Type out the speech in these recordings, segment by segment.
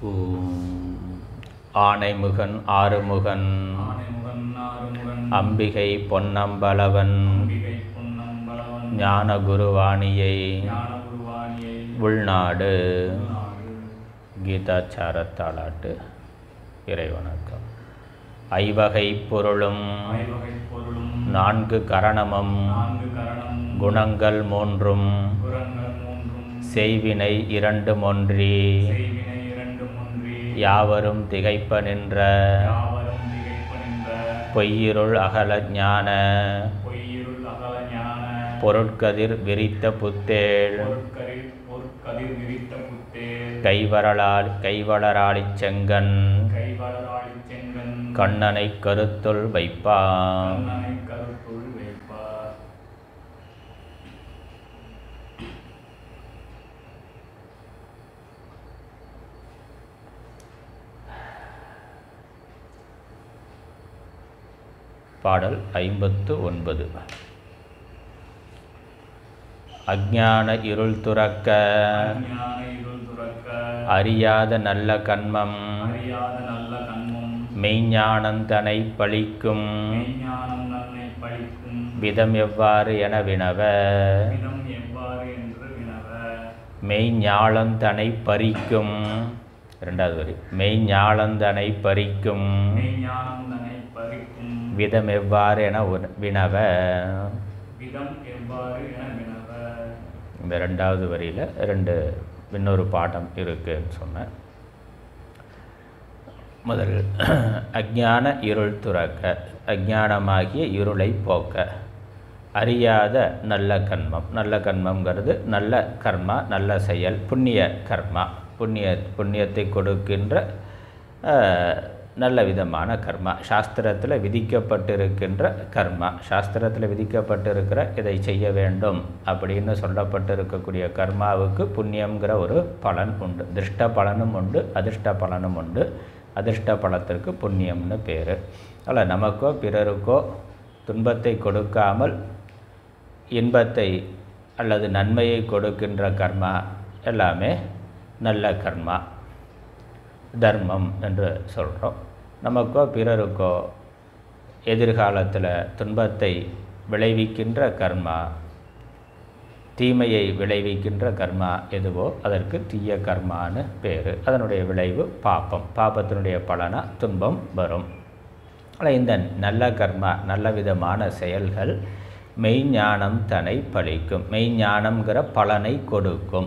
ஓம் ஆனைமுகன் ஆறுமுகன் ஆனைமுகன் ஆறுமுகன் அம்பிகை பொன்னம்பலவன் அம்பிகை பொன்னம்பலவன் ஞானகுருவாணியை ஞானகுருவாணியை உள்நாடு நாடு கீதாச்சாரத்தாளாட்டு இறைவணக்கம் ஐவகை பொருளும் ஐவகை பொருளும் நான்கு கரணமும் நான்கு கரணம் குணங்கள் மூன்றும் குரங்கள் மூன்றும் செய்வினை இரண்டும் ஒன்றி செய்வினை இரண்டு ஒன்றி யாவரும் திகைப்ப நின்ற யாவரும் திகைப்ப நின்ற பொய்யிருள் அகல ஞான பொய்யிருள் அகல ஞான பொருட்கதிர் விரித்த புத்தேள் பொருட்கதிர் பொருட்கதிர் விரித்த புத்தேர் கைவரலால் கைவளராளிச் செங்கன் கைவளராளி செங்கன் கண்ணனை கருத்துள் வைப்பான் கண்ணனை கருத்துள் வைப்பார் பாடல் ஐம்பத்து ஒன்பது அஞ்ஞான இருள் துறக்க அஞ்ஞான இருள் துறக்க அறியாத நல்ல கண்மம் அறியாத நல்ல கண்மும் மெய்ஞானந்தனை பழிக்கும் மெய்ஞானம் நன்னை பழிக்கும் விதம் எவ்வாறு என வினவ விதம் எவ்வாறு என்று வினவ மெய்ஞாளந்தனை பறிக்கும் இரண்டாவது வரி மெய்ஞாளந்தனை பறிக்கும் மெய்ஞானம் தன்னை பறிக்கும் விதம் எவ்வாறு என உன- வினவ விதம் எவ்வாறு என வினவ இந்த ரெண்டாவது வரியில் ரெண்டு இன்னொரு பாடம் இருக்குன்னு சொன்னேன் முதல் அஞ்ஞான இருள் துறக்க அஞ்ஞானமாகிய இருளை போக்க அறியாத நல்ல கர்மம் நல்ல கர்மங்கிறது நல்ல கர்மா நல்ல செயல் புண்ணிய கர்மா புண்ணிய புண்ணியத்தை கொடுக்கின்ற அஹ், நல்ல விதமான கர்மா சாஸ்திரத்தில் விதிக்கப்பட்டிருக்கின்ற கர்மா சாஸ்திரத்தில் விதிக்கப்பட்டிருக்கிற இதை செய்ய வேண்டும் அப்படின்னு சொல்லப்பட்டிருக்கக்கூடிய கர்மாவுக்கு புண்ணியங்கிற ஒரு பலன் உண்டு திருஷ்ட பலனும் உண்டு அதிர்ஷ்ட பலனும் உண்டு அதிர்ஷ்ட பலத்திற்கு புண்ணியம்னு பேர் அதில் நமக்கோ பிறருக்கோ துன்பத்தை கொடுக்காமல் இன்பத்தை அல்லது நன்மையை கொடுக்கின்ற கர்மா எல்லாமே நல்ல கர்மா தர்மம் என்று சொல்கிறோம் நமக்கோ பிறருக்கோ எதிர்காலத்தில் துன்பத்தை விளைவிக்கின்ற கர்மா தீமையை விளைவிக்கின்ற கர்மா எதுவோ அதற்கு தீய கர்மான்னு பேர் அதனுடைய விளைவு பாப்பம் பாப்பத்தினுடைய பலனா துன்பம் வரும் ஆனால் இந்த நல்ல கர்மா நல்ல விதமான செயல்கள் மெய்ஞானம் தன்னை பழிக்கும் மெய்ஞானம்ங்கிற பலனை கொடுக்கும்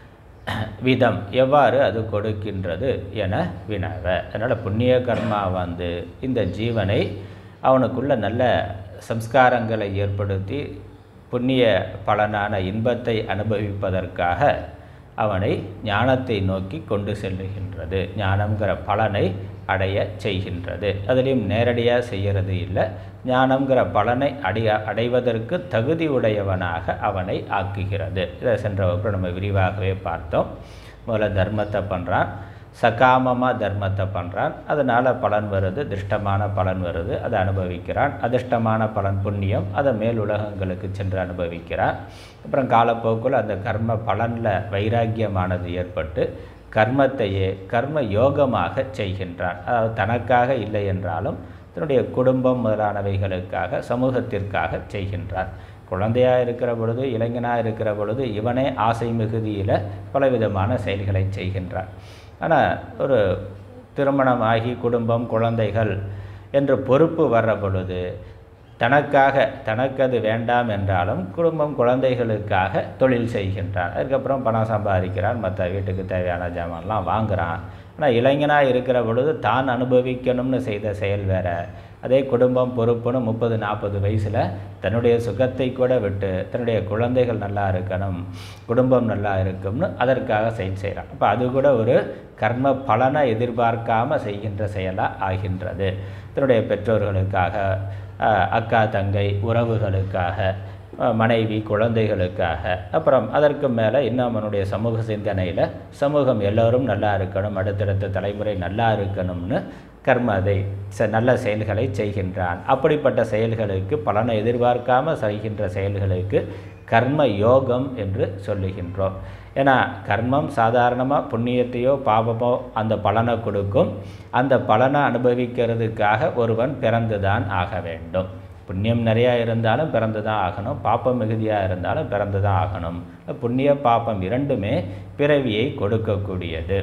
விதம் எவ்வாறு அது கொடுக்கின்றது என வினவ அதனால் புண்ணிய கர்மா வந்து இந்த ஜீவனை அவனுக்குள்ள நல்ல சம்ஸ்காரங்களை ஏற்படுத்தி புண்ணிய பலனான இன்பத்தை அனுபவிப்பதற்காக அவனை ஞானத்தை நோக்கி கொண்டு செல்லுகின்றது ஞானம்ங்கிற பலனை அடைய செய்கின்றது அதுலேயும் நேரடியாக செய்கிறது இல்லை ஞானம்ங்கிற பலனை அடைய அடைவதற்கு தகுதி உடையவனாக அவனை ஆக்குகிறது இதை சென்ற வகுப்பு நம்ம விரிவாகவே பார்த்தோம் முதல்ல தர்மத்தை பண்ணுறான் சகாமமாக தர்மத்தை பண்ணுறான் அதனால் பலன் வருது திருஷ்டமான பலன் வருது அதை அனுபவிக்கிறான் அதிர்ஷ்டமான பலன் புண்ணியம் அதை மேல் உலகங்களுக்கு சென்று அனுபவிக்கிறான் அப்புறம் காலப்போக்கில் அந்த கர்ம பலனில் வைராக்கியமானது ஏற்பட்டு கர்மத்தையே கர்ம யோகமாக செய்கின்றான் அதாவது தனக்காக இல்லை என்றாலும் தன்னுடைய குடும்பம் முதலானவைகளுக்காக சமூகத்திற்காக செய்கின்றான் குழந்தையாக இருக்கிற பொழுது இளைஞனாக இருக்கிற பொழுது இவனே ஆசை மிகுதியில் பலவிதமான செயல்களை செய்கின்றான் ஆனால் ஒரு திருமணமாகி குடும்பம் குழந்தைகள் என்று பொறுப்பு வர்ற பொழுது தனக்காக தனக்கு அது வேண்டாம் என்றாலும் குடும்பம் குழந்தைகளுக்காக தொழில் செய்கின்றான் அதுக்கப்புறம் பணம் சம்பாதிக்கிறான் மற்ற வீட்டுக்கு தேவையான ஜாமான்லாம் வாங்குகிறான் ஆனால் இளைஞனாக இருக்கிற பொழுது தான் அனுபவிக்கணும்னு செய்த செயல் வேற அதே குடும்பம் பொறுப்புன்னு முப்பது நாற்பது வயசில் தன்னுடைய சுகத்தை கூட விட்டு தன்னுடைய குழந்தைகள் நல்லா இருக்கணும் குடும்பம் நல்லா இருக்கும்னு அதற்காக செயல் செய்கிறான் அப்போ அது கூட ஒரு கர்ம பலனை எதிர்பார்க்காம செய்கின்ற செயலாக ஆகின்றது தன்னுடைய பெற்றோர்களுக்காக அஹ், அக்கா தங்கை உறவுகளுக்காக அஹ், மனைவி குழந்தைகளுக்காக அப்புறம் அதற்கு மேலே இன்னும் அவனுடைய சமூக சிந்தனையில் சமூகம் எல்லோரும் நல்லா இருக்கணும் அடுத்தடுத்த தலைமுறை நல்லா இருக்கணும்னு கர்ம அதை ச நல்ல செயல்களை செய்கின்றான் அப்படிப்பட்ட செயல்களுக்கு பலனை எதிர்பார்க்காம செய்கின்ற செயல்களுக்கு கர்ம யோகம் என்று சொல்லுகின்றோம் ஏன்னா கர்மம் சாதாரணமாக புண்ணியத்தையோ பாபமோ அந்த பலனை கொடுக்கும் அந்த பலனை அனுபவிக்கிறதுக்காக ஒருவன் பிறந்துதான் ஆக வேண்டும் புண்ணியம் நிறையா இருந்தாலும் பிறந்து தான் ஆகணும் பாப்பம் மிகுதியாக இருந்தாலும் பிறந்து தான் ஆகணும் புண்ணிய பாப்பம் இரண்டுமே பிறவியை கொடுக்கக்கூடியது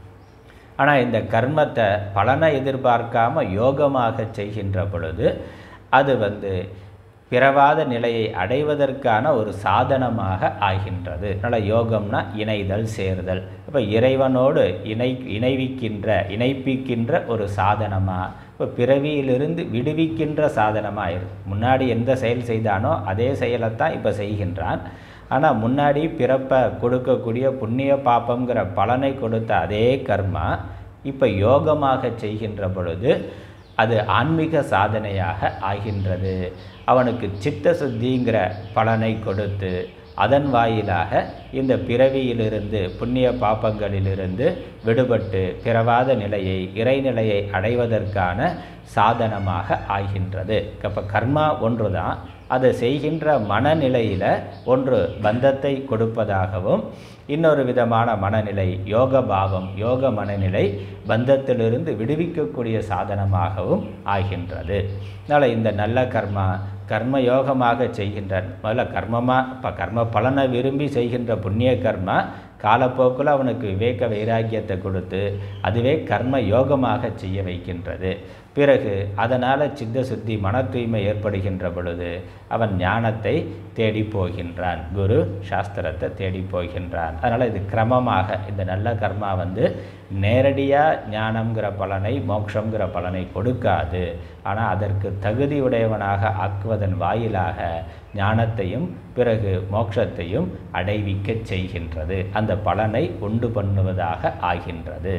ஆனால் இந்த கர்மத்தை பலனை எதிர்பார்க்காம யோகமாக செய்கின்ற பொழுது அது வந்து பிறவாத நிலையை அடைவதற்கான ஒரு சாதனமாக ஆகின்றது அதனால் யோகம்னா இணைதல் சேர்தல் இப்போ இறைவனோடு இணை இணைவிக்கின்ற இணைப்பிக்கின்ற ஒரு சாதனமாக இப்போ பிறவியிலிருந்து விடுவிக்கின்ற சாதனமாக இருக்கு முன்னாடி எந்த செயல் செய்தானோ அதே செயலைத்தான் இப்போ செய்கின்றான் ஆனால் முன்னாடி பிறப்பை கொடுக்கக்கூடிய புண்ணிய பாப்பங்கிற பலனை கொடுத்த அதே கர்மா இப்போ யோகமாக செய்கின்ற பொழுது அது ஆன்மீக சாதனையாக ஆகின்றது அவனுக்கு சித்த சுத்திங்கிற பலனை கொடுத்து அதன் வாயிலாக இந்த பிறவியிலிருந்து புண்ணிய பாப்பங்களிலிருந்து விடுபட்டு பிறவாத நிலையை இறைநிலையை அடைவதற்கான சாதனமாக ஆகின்றது அப்போ கர்மா ஒன்று தான் அதை செய்கின்ற மனநிலையில் ஒன்று பந்தத்தை கொடுப்பதாகவும் இன்னொரு விதமான மனநிலை யோக பாவம் யோக மனநிலை பந்தத்திலிருந்து விடுவிக்கக்கூடிய சாதனமாகவும் ஆகின்றது அதனால் இந்த நல்ல கர்மா கர்ம யோகமாக செய்கின்ற முதல்ல கர்மமாக இப்போ கர்ம பலனை விரும்பி செய்கின்ற புண்ணிய கர்மா காலப்போக்கில் அவனுக்கு விவேக வைராக்கியத்தை கொடுத்து அதுவே கர்ம யோகமாக செய்ய வைக்கின்றது பிறகு அதனால் சித்த சுத்தி மன தூய்மை ஏற்படுகின்ற பொழுது அவன் ஞானத்தை தேடி போகின்றான் குரு சாஸ்திரத்தை தேடி போகின்றான் அதனால் இது கிரமமாக இந்த நல்ல கர்மா வந்து நேரடியாக ஞானம்ங்கிற பலனை மோட்சங்கிற பலனை கொடுக்காது ஆனால் அதற்கு தகுதியுடையவனாக ஆக்குவதன் வாயிலாக ஞானத்தையும் பிறகு மோட்சத்தையும் அடைவிக்கச் செய்கின்றது அந்த பலனை உண்டு பண்ணுவதாக ஆகின்றது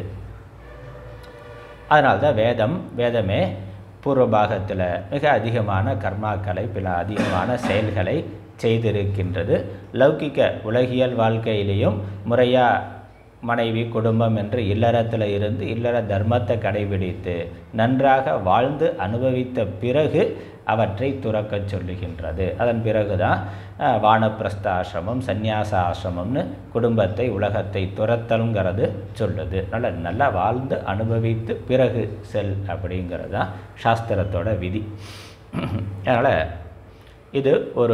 அதனால்தான் வேதம் வேதமே பூர்வபாகத்தில் மிக அதிகமான கர்மாக்களை பல அதிகமான செயல்களை செய்திருக்கின்றது லௌகிக்க உலகியல் வாழ்க்கையிலையும் முறையாக மனைவி குடும்பம் என்று இல்லறத்தில் இருந்து இல்லற தர்மத்தை கடைபிடித்து நன்றாக வாழ்ந்து அனுபவித்த பிறகு அவற்றை துறக்கச் சொல்லுகின்றது அதன் பிறகு தான் வானப்பிரஸ்த ஆசிரமம் சந்நியாச ஆசிரமம்னு குடும்பத்தை உலகத்தை துரத்தலுங்கிறது சொல்லுது நல்ல நல்லா வாழ்ந்து அனுபவித்து பிறகு செல் அப்படிங்கிறது தான் சாஸ்திரத்தோட விதி அதனால் இது ஒரு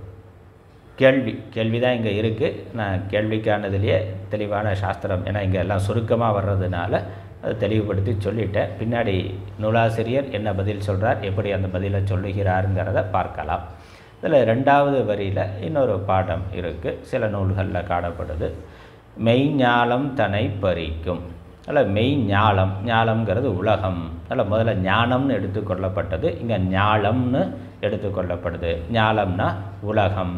கேள்வி கேள்வி தான் இங்கே இருக்குது நான் கேள்விக்கானதுலேயே தெளிவான சாஸ்திரம் ஏன்னா இங்கே எல்லாம் சுருக்கமாக வர்றதுனால அதை தெளிவுபடுத்தி சொல்லிட்டேன் பின்னாடி நூலாசிரியர் என்ன பதில் சொல்கிறார் எப்படி அந்த பதிலை சொல்லுகிறாருங்கிறத பார்க்கலாம் இதில் ரெண்டாவது வரியில் இன்னொரு பாடம் இருக்குது சில நூல்களில் காணப்படுது மெய்ஞாலம் தனை பறிக்கும் அதில் மெய் ஞாலம் ஞாலம்ங்கிறது உலகம் அதில் முதல்ல ஞானம்னு எடுத்துக்கொள்ளப்பட்டது இங்கே ஞாலம்னு எடுத்துக்கொள்ளப்படுது ஞாலம்னா உலகம்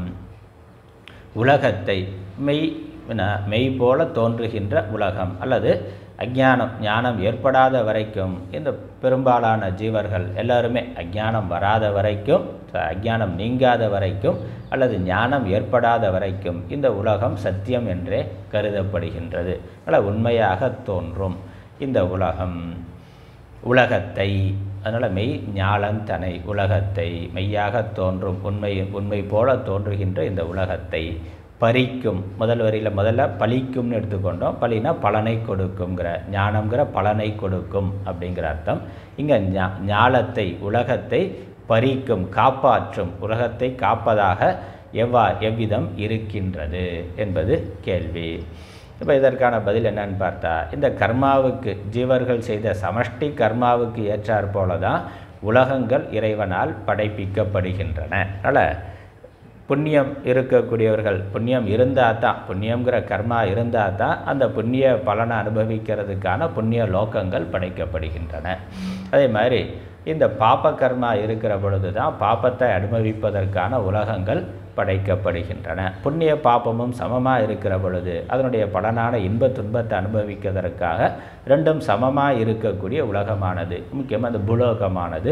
உலகத்தை மெய் மெய் போல தோன்றுகின்ற உலகம் அல்லது அஜானம் ஞானம் ஏற்படாத வரைக்கும் இந்த பெரும்பாலான ஜீவர்கள் எல்லாருமே அஜானம் வராத வரைக்கும் அஜானம் நீங்காத வரைக்கும் அல்லது ஞானம் ஏற்படாத வரைக்கும் இந்த உலகம் சத்தியம் என்றே கருதப்படுகின்றது அல்ல உண்மையாக தோன்றும் இந்த உலகம் உலகத்தை அதனால் மெய் ஞாலந்தனை உலகத்தை மெய்யாக தோன்றும் உண்மை உண்மை போல தோன்றுகின்ற இந்த உலகத்தை பறிக்கும் முதல் வரியில் முதல்ல பலிக்கும்னு எடுத்துக்கொண்டோம் பலினா பலனை கொடுக்குங்கிற ஞானம்ங்கிற பலனை கொடுக்கும் அப்படிங்கிற அர்த்தம் இங்கே ஞா ஞாலத்தை உலகத்தை பறிக்கும் காப்பாற்றும் உலகத்தை காப்பதாக எவ்வா எவ்விதம் இருக்கின்றது என்பது கேள்வி இப்போ இதற்கான பதில் என்னன்னு பார்த்தா இந்த கர்மாவுக்கு ஜீவர்கள் செய்த சமஷ்டி கர்மாவுக்கு ஏற்றாற் போல தான் உலகங்கள் இறைவனால் படைப்பிக்கப்படுகின்றன அதனால் புண்ணியம் இருக்கக்கூடியவர்கள் புண்ணியம் இருந்தால் தான் புண்ணியங்கிற கர்மா இருந்தால் தான் அந்த புண்ணிய பலனை அனுபவிக்கிறதுக்கான புண்ணிய லோகங்கள் படைக்கப்படுகின்றன அதே மாதிரி இந்த பாப்ப கர்மா இருக்கிற பொழுது தான் பாப்பத்தை அனுபவிப்பதற்கான உலகங்கள் படைக்கப்படுகின்றன புண்ணிய பாப்பமும் சமமாக இருக்கிற பொழுது அதனுடைய பலனான இன்ப துன்பத்தை அனுபவிக்கிறதற்காக ரெண்டும் சமமாக இருக்கக்கூடிய உலகமானது முக்கியமாக இந்த புலோகமானது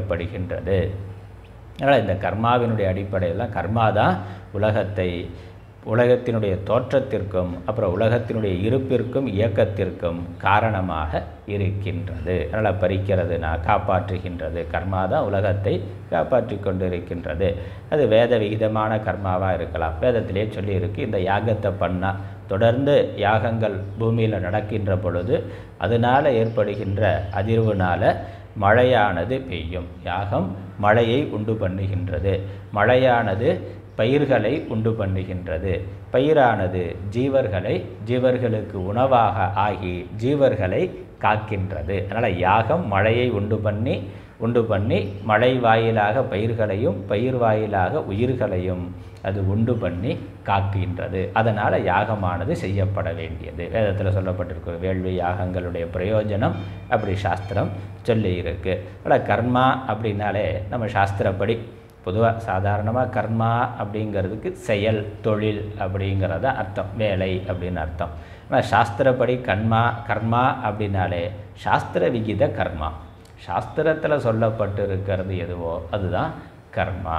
படைக்கப்படுகின்றது அதனால் இந்த கர்மாவினுடைய அடிப்படையில் கர்மா தான் உலகத்தை உலகத்தினுடைய தோற்றத்திற்கும் அப்புறம் உலகத்தினுடைய இருப்பிற்கும் இயக்கத்திற்கும் காரணமாக இருக்கின்றது அதனால் பறிக்கிறதுனா காப்பாற்றுகின்றது கர்மா தான் உலகத்தை காப்பாற்றி கொண்டு இருக்கின்றது அது வேத விகிதமான கர்மாவாக இருக்கலாம் வேதத்திலே சொல்லியிருக்கு இந்த யாகத்தை பண்ணால் தொடர்ந்து யாகங்கள் பூமியில் நடக்கின்ற பொழுது அதனால் ஏற்படுகின்ற அதிர்வுனால் மழையானது பெய்யும் யாகம் மழையை உண்டு பண்ணுகின்றது மழையானது பயிர்களை உண்டு பண்ணுகின்றது பயிரானது ஜீவர்களை ஜீவர்களுக்கு உணவாக ஆகி ஜீவர்களை காக்கின்றது அதனால் யாகம் மழையை உண்டு பண்ணி உண்டு பண்ணி மழை வாயிலாக பயிர்களையும் பயிர் வாயிலாக உயிர்களையும் அது உண்டு பண்ணி காக்கின்றது அதனால் யாகமானது செய்யப்பட வேண்டியது வேதத்தில் சொல்லப்பட்டிருக்கு வேள்வி யாகங்களுடைய பிரயோஜனம் அப்படி சாஸ்திரம் சொல்லி இருக்கு ஆனால் கர்மா அப்படின்னாலே நம்ம சாஸ்திரப்படி பொதுவாக சாதாரணமாக கர்மா அப்படிங்கிறதுக்கு செயல் தொழில் அப்படிங்கிறத அர்த்தம் வேலை அப்படின்னு அர்த்தம் ஆனால் சாஸ்திரப்படி கர்மா கர்மா அப்படின்னாலே சாஸ்திர விகித கர்மா சாஸ்திரத்தில் சொல்லப்பட்டு இருக்கிறது எதுவோ அதுதான் கர்மா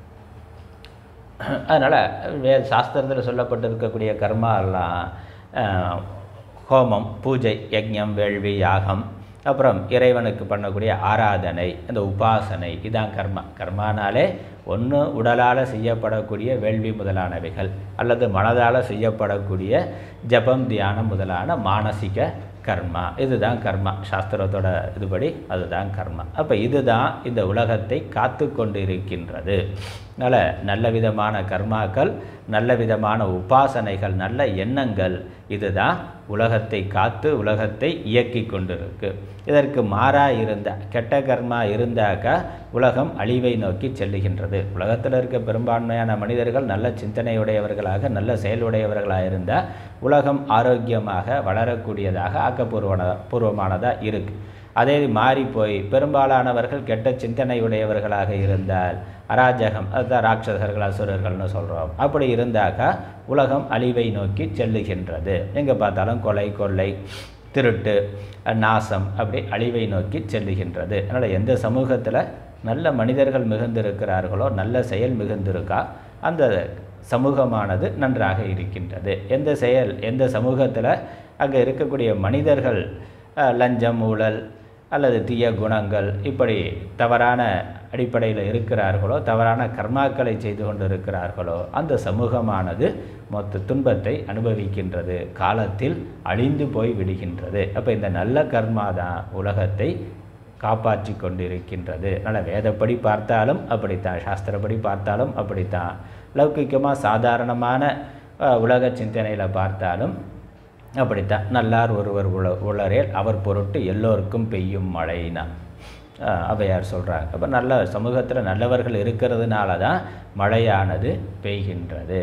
அதனால் வே சாஸ்திரத்தில் சொல்லப்பட்டு இருக்கக்கூடிய கர்மா எல்லாம் அஹ், ஹோமம் பூஜை யஜ்ஞம் வேள்வி யாகம் அப்புறம் இறைவனுக்கு பண்ணக்கூடிய ஆராதனை அந்த உபாசனை இதான் கர்மா கர்மானாலே ஒன்று உடலால் செய்யப்படக்கூடிய வேள்வி முதலானவைகள் அல்லது மனதால் செய்யப்படக்கூடிய ஜபம் தியானம் முதலான மானசிக கர்மா இதுதான் கர்மா சாஸ்திரத்தோட இதுபடி அதுதான் கர்மா அப்போ இதுதான் இந்த உலகத்தை காத்து கொண்டு இருக்கின்றது அதனால் நல்ல விதமான கர்மாக்கள் நல்ல விதமான உபாசனைகள் நல்ல எண்ணங்கள் இதுதான் உலகத்தை காத்து உலகத்தை இயக்கி கொண்டிருக்கு இதற்கு மாறாக இருந்த கெட்ட கர்மா இருந்தாக்கா உலகம் அழிவை நோக்கி செல்லுகின்றது உலகத்தில் இருக்க பெரும்பான்மையான மனிதர்கள் நல்ல சிந்தனையுடையவர்களாக நல்ல செயலுடையவர்களாக இருந்தால் உலகம் ஆரோக்கியமாக வளரக்கூடியதாக ஆக்கப்பூர்வன பூர்வமானதாக இருக்குது அதே மாறி போய் பெரும்பாலானவர்கள் கெட்ட சிந்தனையுடையவர்களாக இருந்தால் அராஜகம் அதுதான் ராட்சசர்கள் அசுரர்கள்னு சொல்கிறோம் அப்படி இருந்தாக்கா உலகம் அழிவை நோக்கி செல்லுகின்றது எங்கே பார்த்தாலும் கொலை கொள்ளை திருட்டு நாசம் அப்படி அழிவை நோக்கி செல்லுகின்றது அதனால் எந்த சமூகத்தில் நல்ல மனிதர்கள் மிகுந்திருக்கிறார்களோ நல்ல செயல் மிகுந்திருக்கா அந்த சமூகமானது நன்றாக இருக்கின்றது எந்த செயல் எந்த சமூகத்தில் அங்கே இருக்கக்கூடிய மனிதர்கள் அஹ், லஞ்சம் ஊழல் அல்லது தீய குணங்கள் இப்படி தவறான அடிப்படையில் இருக்கிறார்களோ தவறான கர்மாக்களை செய்து கொண்டு இருக்கிறார்களோ அந்த சமூகமானது மொத்த துன்பத்தை அனுபவிக்கின்றது காலத்தில் அழிந்து போய் விடுகின்றது அப்போ இந்த நல்ல கர்மா தான் உலகத்தை காப்பாற்றி கொண்டிருக்கின்றது அதனால் வேதப்படி பார்த்தாலும் அப்படித்தான் சாஸ்திரப்படி பார்த்தாலும் அப்படித்தான் லௌகிக்கமாக சாதாரணமான அஹ், உலக சிந்தனையில் பார்த்தாலும் அப்படித்தான் நல்லார் ஒருவர் உள உளரேல் அவர் பொருட்டு எல்லோருக்கும் பெய்யும் மழைனா அஹ், ஔவையார் சொல்கிறாங்க அப்போ நல்ல சமூகத்தில் நல்லவர்கள் இருக்கிறதுனால தான் மழையானது பெய்கின்றது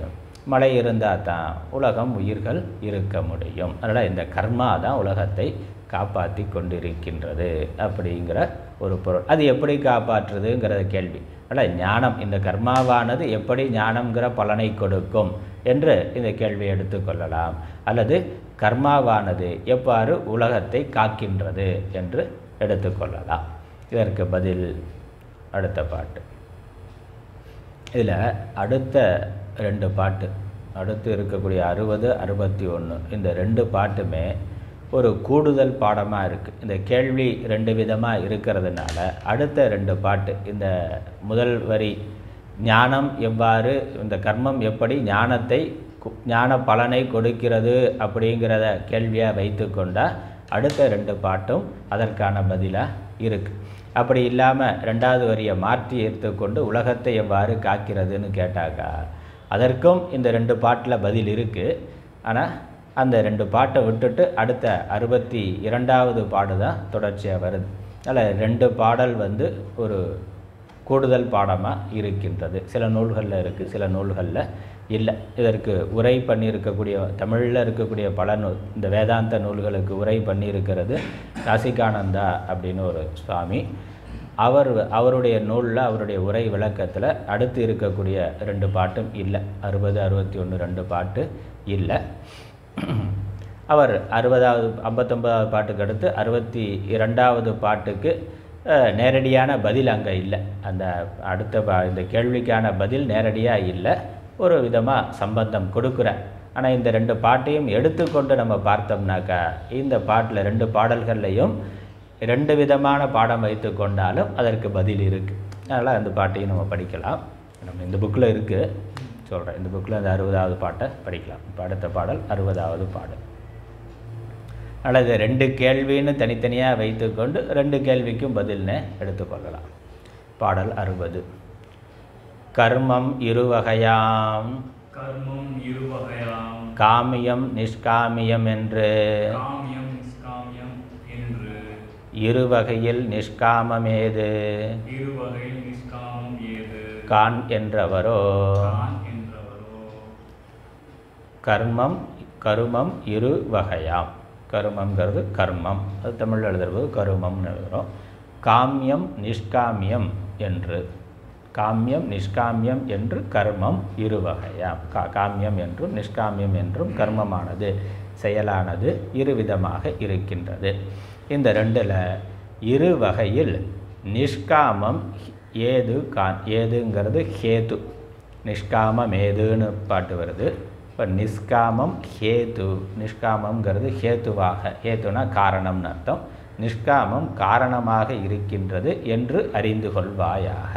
மழை இருந்தால் தான் உலகம் உயிர்கள் இருக்க முடியும் அதனால் இந்த கர்மா தான் உலகத்தை காப்பாற்றி கொண்டிருக்கின்றது அப்படிங்கிற ஒரு பொருள் அது எப்படி காப்பாற்றுதுங்கிற கேள்வி அதனால் ஞானம் இந்த கர்மாவானது எப்படி ஞானம்ங்கிற பலனை கொடுக்கும் என்று இந்த கேள்வியை எடுத்துக்கொள்ளலாம் அல்லது கர்மாவானது எவ்வாறு உலகத்தை காக்கின்றது என்று எடுத்துக்கொள்ளலாம் இதற்கு பதில் அடுத்த பாட்டு இதில் அடுத்த ரெண்டு பாட்டு அடுத்து இருக்கக்கூடிய அறுபது அறுபத்தி ஒன்று இந்த ரெண்டு பாட்டுமே ஒரு கூடுதல் பாடமாக இருக்குது இந்த கேள்வி ரெண்டு விதமாக இருக்கிறதுனால அடுத்த ரெண்டு பாட்டு இந்த முதல் வரி ஞானம் எவ்வாறு இந்த கர்மம் எப்படி ஞானத்தை கு- ஞான பலனை கொடுக்கிறது அப்படிங்கிறத கேள்வியாக வைத்துக்கொண்டா அடுத்த ரெண்டு பாட்டும் அதற்கான பதிலாக இருக்குது அப்படி இல்லாமல் ரெண்டாவது வரியை மாற்றி எடுத்துக்கொண்டு உலகத்தை எவ்வாறு காக்கிறதுன்னு கேட்டாக்கா அதற்கும் இந்த ரெண்டு பாட்டில் பதில் இருக்குது ஆனால் அந்த ரெண்டு பாட்டை விட்டுட்டு அடுத்த அறுபத்தி இரண்டாவது பாடு தான் தொடர்ச்சியாக வருது அதில் ரெண்டு பாடல் வந்து ஒரு கூடுதல் பாடமாக இருக்கின்றது சில நூல்களில் இருக்குது சில நூல்களில் இல்லை இதற்கு உரை பண்ணியிருக்கக்கூடிய தமிழில் இருக்கக்கூடிய பல நூல் இந்த வேதாந்த நூல்களுக்கு உரை பண்ணியிருக்கிறது ராசிகானந்தா அப்படின்னு ஒரு சுவாமி அவர் அவருடைய நூலில் அவருடைய உரை விளக்கத்தில் அடுத்து இருக்கக்கூடிய ரெண்டு பாட்டும் இல்லை அறுபது அறுபத்தி ஒன்று ரெண்டு பாட்டு இல்லை அவர் அறுபதாவது ஐம்பத்தொம்பதாவது பாட்டுக்கு அடுத்து அறுபத்தி இரண்டாவது பாட்டுக்கு அஹ், நேரடியான பதில் அங்கே இல்லை அந்த அடுத்த பா இந்த கேள்விக்கான பதில் நேரடியாக இல்லை ஒரு விதமாக சம்பந்தம் கொடுக்குறேன் ஆனால் இந்த ரெண்டு பாட்டையும் எடுத்துக்கொண்டு நம்ம பார்த்தோம்னாக்கா இந்த பாட்டில் ரெண்டு பாடல்கள்லையும் ரெண்டு விதமான பாடம் வைத்து கொண்டாலும் அதற்கு பதில் இருக்குது அதனால் அந்த பாட்டையும் நம்ம படிக்கலாம் நம்ம இந்த புக்கில் இருக்குது சொல்கிறேன் இந்த புக்கில் அந்த அறுபதாவது பாட்டை படிக்கலாம் இப்போ அடுத்த பாடல் அறுபதாவது பாடல் அல்லது ரெண்டு கேள்வின்னு தனித்தனியாக வைத்துக்கொண்டு ரெண்டு கேள்விக்கும் பதில்னு எடுத்துக்கொள்ளலாம் பாடல் அறுபது கர்மம் இருவகையாம் கர்மம் இருவகையாம் காமியம் நிஷ்காமியம் என்று காமியம் நிஷ்காமியம் என்று இருவகையில் நிஷ்காமமேது இருவகையில் நிஷ்காமம் ஏது கான் என்றவரோ தான் என்றவரோ கர்மம் கருமம் இரு வகையாம் கருமங்கிறது கர்மம் அது தமிழில் எழுதுறது கருமம்னு எழுதுகிறோம் காமியம் நிஷ்காமியம் என்று காமியம் நிஷ்காமியம் என்று கர்மம் இரு வகையாம் கா காமியம் என்றும் நிஷ்காமியம் என்றும் கர்மமானது செயலானது இருவிதமாக இருக்கின்றது இந்த ரெண்டில் இரு வகையில் நிஷ்காமம் ஏது கா ஏதுங்கிறது ஹேது நிஷ்காமம் ஏதுன்னு பாட்டு வருது இப்போ நிஷ்காமம் ஹேது நிஷ்காமங்கிறது ஹேத்துவாக ஹேத்துனா காரணம்னு அர்த்தம் நிஷ்காமம் காரணமாக இருக்கின்றது என்று அறிந்து கொள்வாயாக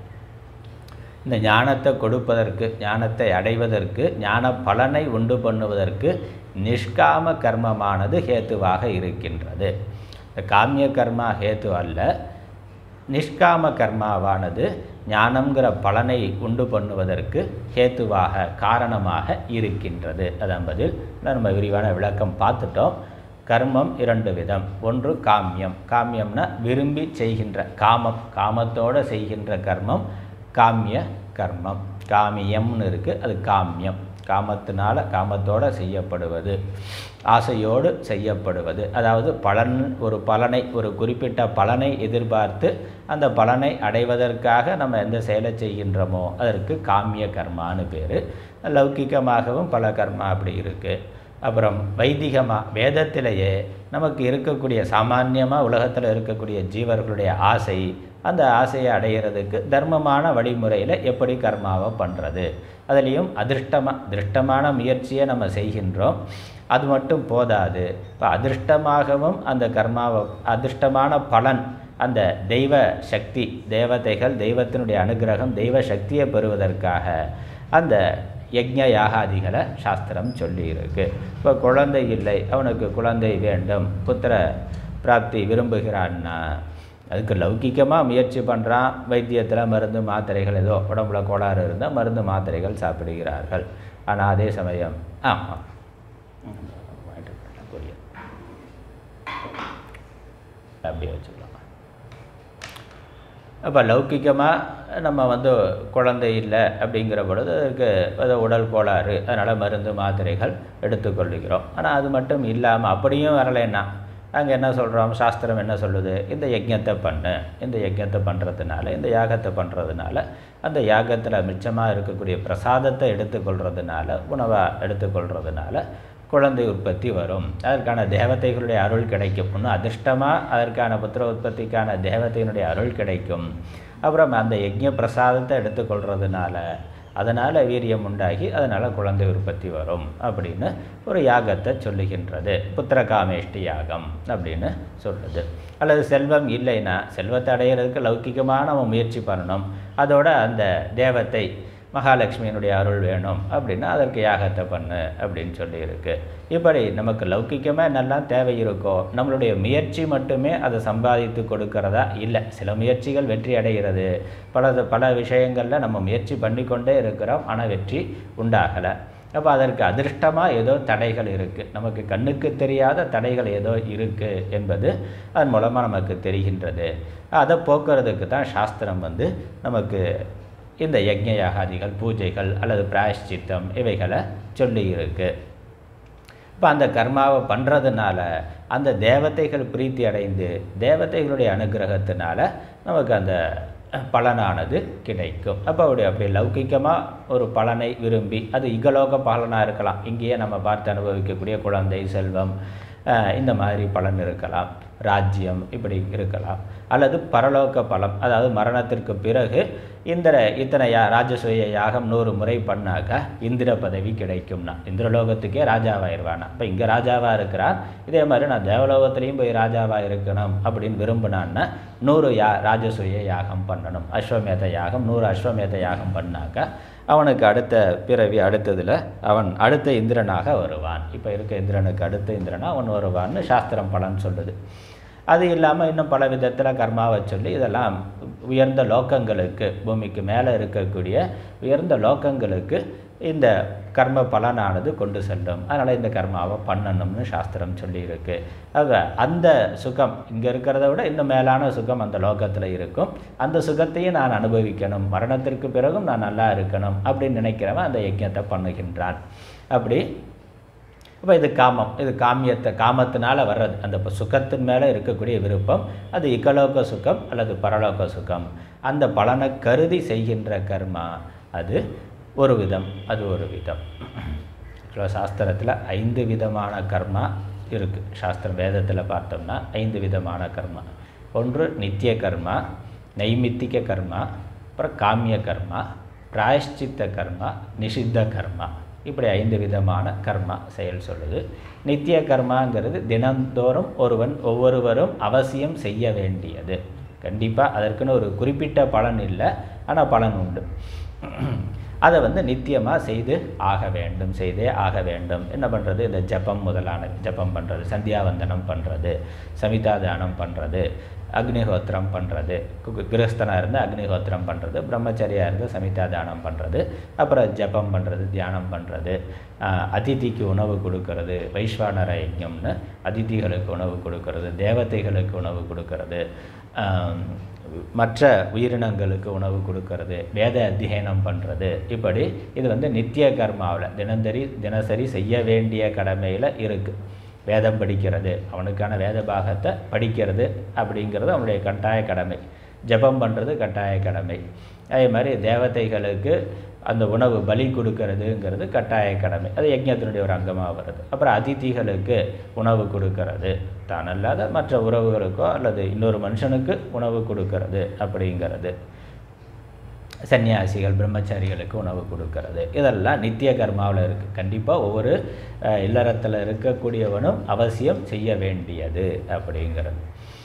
இந்த ஞானத்தை கொடுப்பதற்கு ஞானத்தை அடைவதற்கு ஞான பலனை உண்டு பண்ணுவதற்கு நிஷ்காம கர்மமானது ஹேத்துவாக இருக்கின்றது இந்த காமிய கர்மா ஹேத்து அல்ல நிஷ்காம கர்மாவானது ஞானம்ங்கிற பலனை உண்டு பண்ணுவதற்கு ஹேத்துவாக காரணமாக இருக்கின்றது அதன் பதில் நம்ம விரிவான விளக்கம் பார்த்துட்டோம் கர்மம் இரண்டு விதம் ஒன்று காமியம் காமியம்னா விரும்பி செய்கின்ற காமம் காமத்தோடு செய்கின்ற கர்மம் காமிய கர்மம் காமியம்னு இருக்குது அது காமியம் காமத்தினால காமத்தோடு செய்யப்படுவது ஆசையோடு செய்யப்படுவது அதாவது பலன் ஒரு பலனை ஒரு குறிப்பிட்ட பலனை எதிர்பார்த்து அந்த பலனை அடைவதற்காக நம்ம எந்த செயலை செய்கின்றோமோ அதற்கு காமிய கர்மான்னு பேர் லௌகிகமாகவும் பல கர்மா அப்படி இருக்குது அப்புறம் வைதிகமாக வேதத்திலேயே நமக்கு இருக்கக்கூடிய சாமான்யமாக உலகத்தில் இருக்கக்கூடிய ஜீவர்களுடைய ஆசை அந்த ஆசையை அடையிறதுக்கு தர்மமான வழிமுறையில் எப்படி கர்மாவை பண்ணுறது அதுலேயும் அதிர்ஷ்டமாக திருஷ்டமான முயற்சியை நம்ம செய்கின்றோம் அது மட்டும் போதாது இப்போ அதிர்ஷ்டமாகவும் அந்த கர்மாவை அதிர்ஷ்டமான பலன் அந்த தெய்வ சக்தி தேவதைகள் தெய்வத்தினுடைய அனுகிரகம் தெய்வ சக்தியை பெறுவதற்காக அந்த யஜ்ஞ யாகாதிகளை சாஸ்திரம் சொல்லியிருக்கு இப்போ குழந்தை இல்லை அவனுக்கு குழந்தை வேண்டும் புத்திர பிராப்தி விரும்புகிறான்னா அதுக்கு லௌகிக்கமாக முயற்சி பண்ணுறான் வைத்தியத்தில் மருந்து மாத்திரைகள் ஏதோ உடம்புல கோளாறு இருந்தால் மருந்து மாத்திரைகள் சாப்பிடுகிறார்கள் ஆனால் அதே சமயம் ஆமாம் அப்படியே வச்சுக்கலாம் அப்போ லௌகிக்கமாக நம்ம வந்து குழந்தை இல்லை அப்படிங்கிற பொழுது அதுக்கு அது உடல் கோளாறு அதனால் மருந்து மாத்திரைகள் எடுத்துக்கொள்ளுகிறோம் ஆனால் அது மட்டும் இல்லாமல் அப்படியும் வரலைன்னா அங்கே என்ன சொல்கிறோம் சாஸ்திரம் என்ன சொல்லுது இந்த யஜ்ஞத்தை பண்ணு இந்த யஜ்ஞத்தை பண்ணுறதுனால இந்த யாகத்தை பண்ணுறதுனால அந்த யாகத்தில் மிச்சமாக இருக்கக்கூடிய பிரசாதத்தை எடுத்துக்கொள்கிறதுனால உணவாக எடுத்துக்கொள்கிறதுனால குழந்தை உற்பத்தி வரும் அதற்கான தேவதைகளுடைய அருள் கிடைக்கும் இன்னும் அதிர்ஷ்டமாக அதற்கான புத்திர உற்பத்திக்கான தேவதையினுடைய அருள் கிடைக்கும் அப்புறம் அந்த யஜ்ஞ பிரசாதத்தை எடுத்துக்கொள்கிறதுனால அதனால் வீரியம் உண்டாகி அதனால் குழந்தை உற்பத்தி வரும் அப்படின்னு ஒரு யாகத்தை சொல்லுகின்றது புத்திரகாமேஷ்டி யாகம் அப்படின்னு சொல்கிறது அல்லது செல்வம் இல்லைன்னா செல்வத்தை அடையிறதுக்கு லௌகிகமாக நம்ம முயற்சி பண்ணணும் அதோட அந்த தேவத்தை மகாலட்சுமியினுடைய அருள் வேணும் அப்படின்னா அதற்கு யாகத்தை பண்ணு அப்படின்னு சொல்லியிருக்கு இப்படி நமக்கு லௌகிக்கமாக என்னெல்லாம் தேவை இருக்கோ நம்மளுடைய முயற்சி மட்டுமே அதை சம்பாதித்து கொடுக்கறதா இல்லை சில முயற்சிகள் வெற்றி அடைகிறது பல பல விஷயங்களில் நம்ம முயற்சி பண்ணிக்கொண்டே இருக்கிறோம் ஆனால் வெற்றி உண்டாகலை அப்போ அதற்கு அதிர்ஷ்டமாக ஏதோ தடைகள் இருக்குது நமக்கு கண்ணுக்கு தெரியாத தடைகள் ஏதோ இருக்குது என்பது அதன் மூலமாக நமக்கு தெரிகின்றது அதை போக்குறதுக்கு தான் சாஸ்திரம் வந்து நமக்கு இந்த யஜ்ஞ யாகாதிகள் பூஜைகள் அல்லது பிராயஷ்சித்தம் இவைகளை சொல்லி இருக்கு இப்போ அந்த கர்மாவை பண்ணுறதுனால அந்த தேவதைகள் பிரீத்தி அடைந்து தேவதைகளுடைய அனுகிரகத்தினால நமக்கு அந்த பலனானது கிடைக்கும் அப்போ அப்படி அப்படி லௌகிக்கமாக ஒரு பலனை விரும்பி அது இகலோக பலனாக இருக்கலாம் இங்கேயே நம்ம பார்த்து அனுபவிக்கக்கூடிய குழந்தை செல்வம் அஹ், இந்த மாதிரி பலன் இருக்கலாம் ராஜ்யம் இப்படி இருக்கலாம் அல்லது பரலோக பலம் அதாவது மரணத்திற்கு பிறகு இந்த இத்தனை யா ராஜசூய யாகம் நூறு முறை பண்ணாக்கா இந்திர பதவி கிடைக்கும்னா இந்திரலோகத்துக்கே ராஜாவாயிருவானா இப்போ இங்கே ராஜாவாக இருக்கிறான் இதே மாதிரி நான் தேவலோகத்துலேயும் போய் ராஜாவாக இருக்கணும் அப்படின்னு விரும்பினான்னா நூறு யா ராஜசூய யாகம் பண்ணணும் அஸ்வமேத யாகம் நூறு அஸ்வமேத யாகம் பண்ணாக்கா அவனுக்கு அடுத்த பிறவி அடுத்ததில் அவன் அடுத்த இந்திரனாக வருவான் இப்போ இருக்க இந்திரனுக்கு அடுத்த இந்திரனா அவன் வருவான்னு சாஸ்திரம் பலன் சொல்லுது அது இல்லாமல் இன்னும் பல விதத்தில் கர்மாவை சொல்லி இதெல்லாம் உயர்ந்த லோக்கங்களுக்கு பூமிக்கு மேலே இருக்கக்கூடிய உயர்ந்த லோக்கங்களுக்கு இந்த கர்ம பலனானது கொண்டு செல்லும் அதனால் இந்த கர்மாவை பண்ணணும்னு சாஸ்திரம் சொல்லியிருக்கு ஆக அந்த சுகம் இங்கே இருக்கிறத விட இன்னும் மேலான சுகம் அந்த லோகத்தில் இருக்கும் அந்த சுகத்தையும் நான் அனுபவிக்கணும் மரணத்திற்கு பிறகும் நான் நல்லா இருக்கணும் அப்படின்னு நினைக்கிறவன் அந்த யஜ்ஞத்தை பண்ணுகின்றான் அப்படி அப்போ இது காமம் இது காமியத்தை காமத்தினால வர்றது அந்த இப்போ சுகத்தின் மேலே இருக்கக்கூடிய விருப்பம் அது இக்கலோக சுகம் அல்லது பரலோக சுகம் அந்த பலனை கருதி செய்கின்ற கர்மா அது ஒரு விதம் அது ஒரு விதம் சாஸ்திரத்தில் ஐந்து விதமான கர்மா இருக்குது சாஸ்திரம் வேதத்தில் பார்த்தோம்னா ஐந்து விதமான கர்மா ஒன்று நித்திய கர்மா நைமித்திக கர்மா அப்புறம் காமிய கர்மா பிராயஷ்சித்த கர்மா நிஷித்த கர்மா இப்படி ஐந்து விதமான கர்மா செயல் சொல்லுது நித்திய கர்மாங்கிறது தினந்தோறும் ஒருவன் ஒவ்வொருவரும் அவசியம் செய்ய வேண்டியது கண்டிப்பாக அதற்குன்னு ஒரு குறிப்பிட்ட பலன் இல்லை ஆனால் பலன் உண்டு அதை வந்து நித்தியமாக செய்து ஆக வேண்டும் செய்தே ஆக வேண்டும் என்ன பண்ணுறது இந்த ஜபம் முதலான ஜபம் பண்ணுறது சந்தியாவந்தனம் பண்ணுறது சமிதா தானம் பண்ணுறது அக்னிஹோத்திரம் பண்ணுறது கிரகஸ்தனாக இருந்தால் அக்னிஹோத்திரம் பண்ணுறது பிரம்மச்சரியாக இருந்தால் சமிதா தானம் பண்ணுறது அப்புறம் ஜபம் பண்ணுறது தியானம் பண்ணுறது அதிதிக்கு உணவு கொடுக்கறது வைஸ்வானர யஜ்ஞம்னு அதிதிகளுக்கு உணவு கொடுக்கறது தேவதைகளுக்கு உணவு கொடுக்கறது ஆம், மற்ற உயிரினங்களுக்கு உணவு கொடுக்கறது வேத அத்தியனம் பண்ணுறது இப்படி இது வந்து நித்திய கர்மாவில் தினந்தரி தினசரி செய்ய வேண்டிய கடமையில் இருக்குது வேதம் படிக்கிறது அவனுக்கான வேத பாகத்தை படிக்கிறது அப்படிங்கிறது அவனுடைய கட்டாய கடமை ஜெபம் பண்ணுறது கட்டாய கடமை அதே மாதிரி தேவதைகளுக்கு அந்த உணவு பலி கொடுக்கறதுங்கிறது கட்டாய கடமை அது யஜ்ஞத்தினுடைய ஒரு அங்கமாக வருது அப்புறம் அதிதிகளுக்கு உணவு கொடுக்கறது தான் அல்லாத மற்ற உறவுகளுக்கோ அல்லது இன்னொரு மனுஷனுக்கு உணவு கொடுக்கறது அப்படிங்கிறது சன்னியாசிகள் பிரம்மச்சாரிகளுக்கு உணவு கொடுக்கறது இதெல்லாம் நித்திய கர்மாவில் இருக்குது கண்டிப்பாக ஒவ்வொரு அஹ், இல்லறத்தில் இருக்கக்கூடியவனும் அவசியம் செய்ய வேண்டியது அப்படிங்கிறது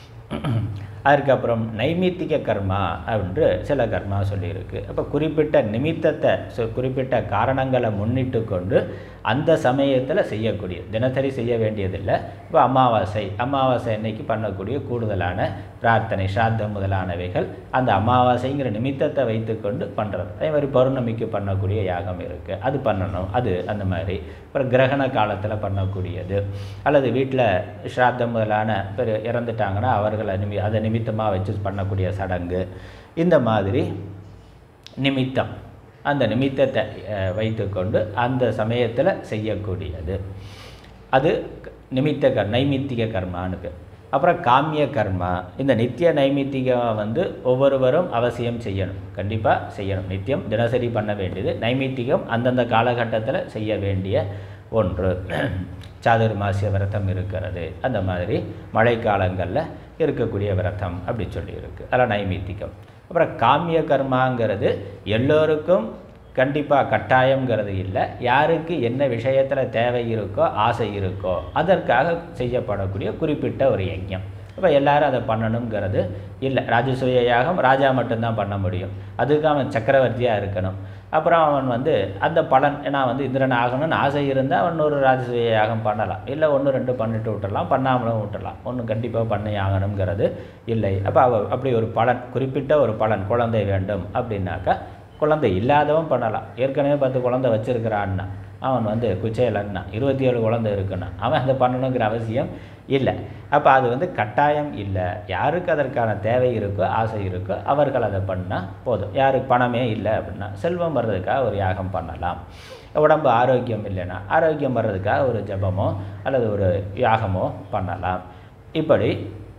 அதுக்கப்புறம் நைமித்திக கர்மா என்று சில கர்மா சொல்லியிருக்கு அப்போ குறிப்பிட்ட நிமித்தத்தை சு- குறிப்பிட்ட காரணங்களை முன்னிட்டு கொண்டு அந்த சமயத்தில் செய்யக்கூடிய தினசரி செய்ய வேண்டியதில்லை இப்போ அமாவாசை அமாவாசை அன்னைக்கு பண்ணக்கூடிய கூடுதலான பிரார்த்தனை ஸ்ராத்தம் முதலானவைகள் அந்த அமாவாசைங்கிற நிமித்தத்தை வைத்துக்கொண்டு பண்ணுறது அதே மாதிரி பௌர்ணமிக்கு பண்ணக்கூடிய யாகம் இருக்குது அது பண்ணணும் அது அந்த மாதிரி அப்புறம் கிரகண காலத்தில் பண்ணக்கூடியது அல்லது வீட்டில் ஸ்ராத்தம் முதலான பேர் இறந்துட்டாங்கன்னா அவர்களை நிமி அதை நிமித்தமாக வச்சு பண்ணக்கூடிய சடங்கு இந்த மாதிரி நிமித்தம் அந்த நிமித்தத்தை அஹ், வைத்துக்கொண்டு அந்த சமயத்தில் செய்யக்கூடியது அது க- நிமித்த கர் நைமித்திக கர்மான்னு பேர் அப்புறம் காமிய கர்மா இந்த நித்திய நைமித்திகம் வந்து ஒவ்வொருவரும் அவசியம் செய்யணும் கண்டிப்பாக செய்யணும் நித்தியம் தினசரி பண்ண வேண்டியது நைமித்திகம் அந்தந்த காலகட்டத்தில் செய்ய வேண்டிய ஒன்று சாதுர்மாசிய விரதம் இருக்கிறது அந்த மாதிரி மழைக்காலங்களில் இருக்கக்கூடிய விரதம் அப்படி சொல்லி இருக்கு அதெல்லாம் நைமித்திகம் அப்புறம் காமிய கர்மாங்கிறது எல்லோருக்கும் கண்டிப்பாக கட்டாயங்கிறது இல்லை யாருக்கு என்ன விஷயத்தில் தேவை இருக்கோ ஆசை இருக்கோ அதற்காக செய்யப்படக்கூடிய குறிப்பிட்ட ஒரு யஜ்ஞம் இப்போ எல்லாரும் அதை பண்ணணுங்கிறது இல்லை ராஜசூய யாகம் ராஜா மட்டும்தான் பண்ண முடியும் அதுக்கு அவன் சக்கரவர்த்தியாக இருக்கணும் அப்புறம் அவன் வந்து அந்த பலன் நான் வந்து இந்திரன் ஆகணும்னு ஆசை இருந்தால் அவன் ஒரு ராஜசூய யாகம் பண்ணலாம் இல்லை ஒன்று ரெண்டு பண்ணிட்டு விட்டுறலாம் பண்ணாமலும் விட்டுறலாம் ஒன்று கண்டிப்பாக பண்ணி ஆகணுங்கிறது இல்லை அப்போ அவ அப்படி ஒரு பலன் குறிப்பிட்ட ஒரு பலன் குழந்தை வேண்டும் அப்படின்னாக்கா குழந்தை இல்லாதவன் பண்ணலாம் ஏற்கனவே பத்து குழந்தை வச்சிருக்கிறான்னா அவன் வந்து குச்சேலன்னா இருபத்தி ஏழு குழந்தை இருக்குன்னா அவன் அதை பண்ணணுங்கிற அவசியம் இல்லை அப்போ அது வந்து கட்டாயம் இல்லை யாருக்கு அதற்கான தேவை இருக்கோ ஆசை இருக்கோ அவர்கள் அதை பண்ணால் போதும் யாருக்கு பணமே இல்லை அப்படின்னா செல்வம் வர்றதுக்காக ஒரு யாகம் பண்ணலாம் உடம்பு ஆரோக்கியம் இல்லைன்னா ஆரோக்கியம் வர்றதுக்காக ஒரு ஜெபமோ அல்லது ஒரு யாகமோ பண்ணலாம் இப்படி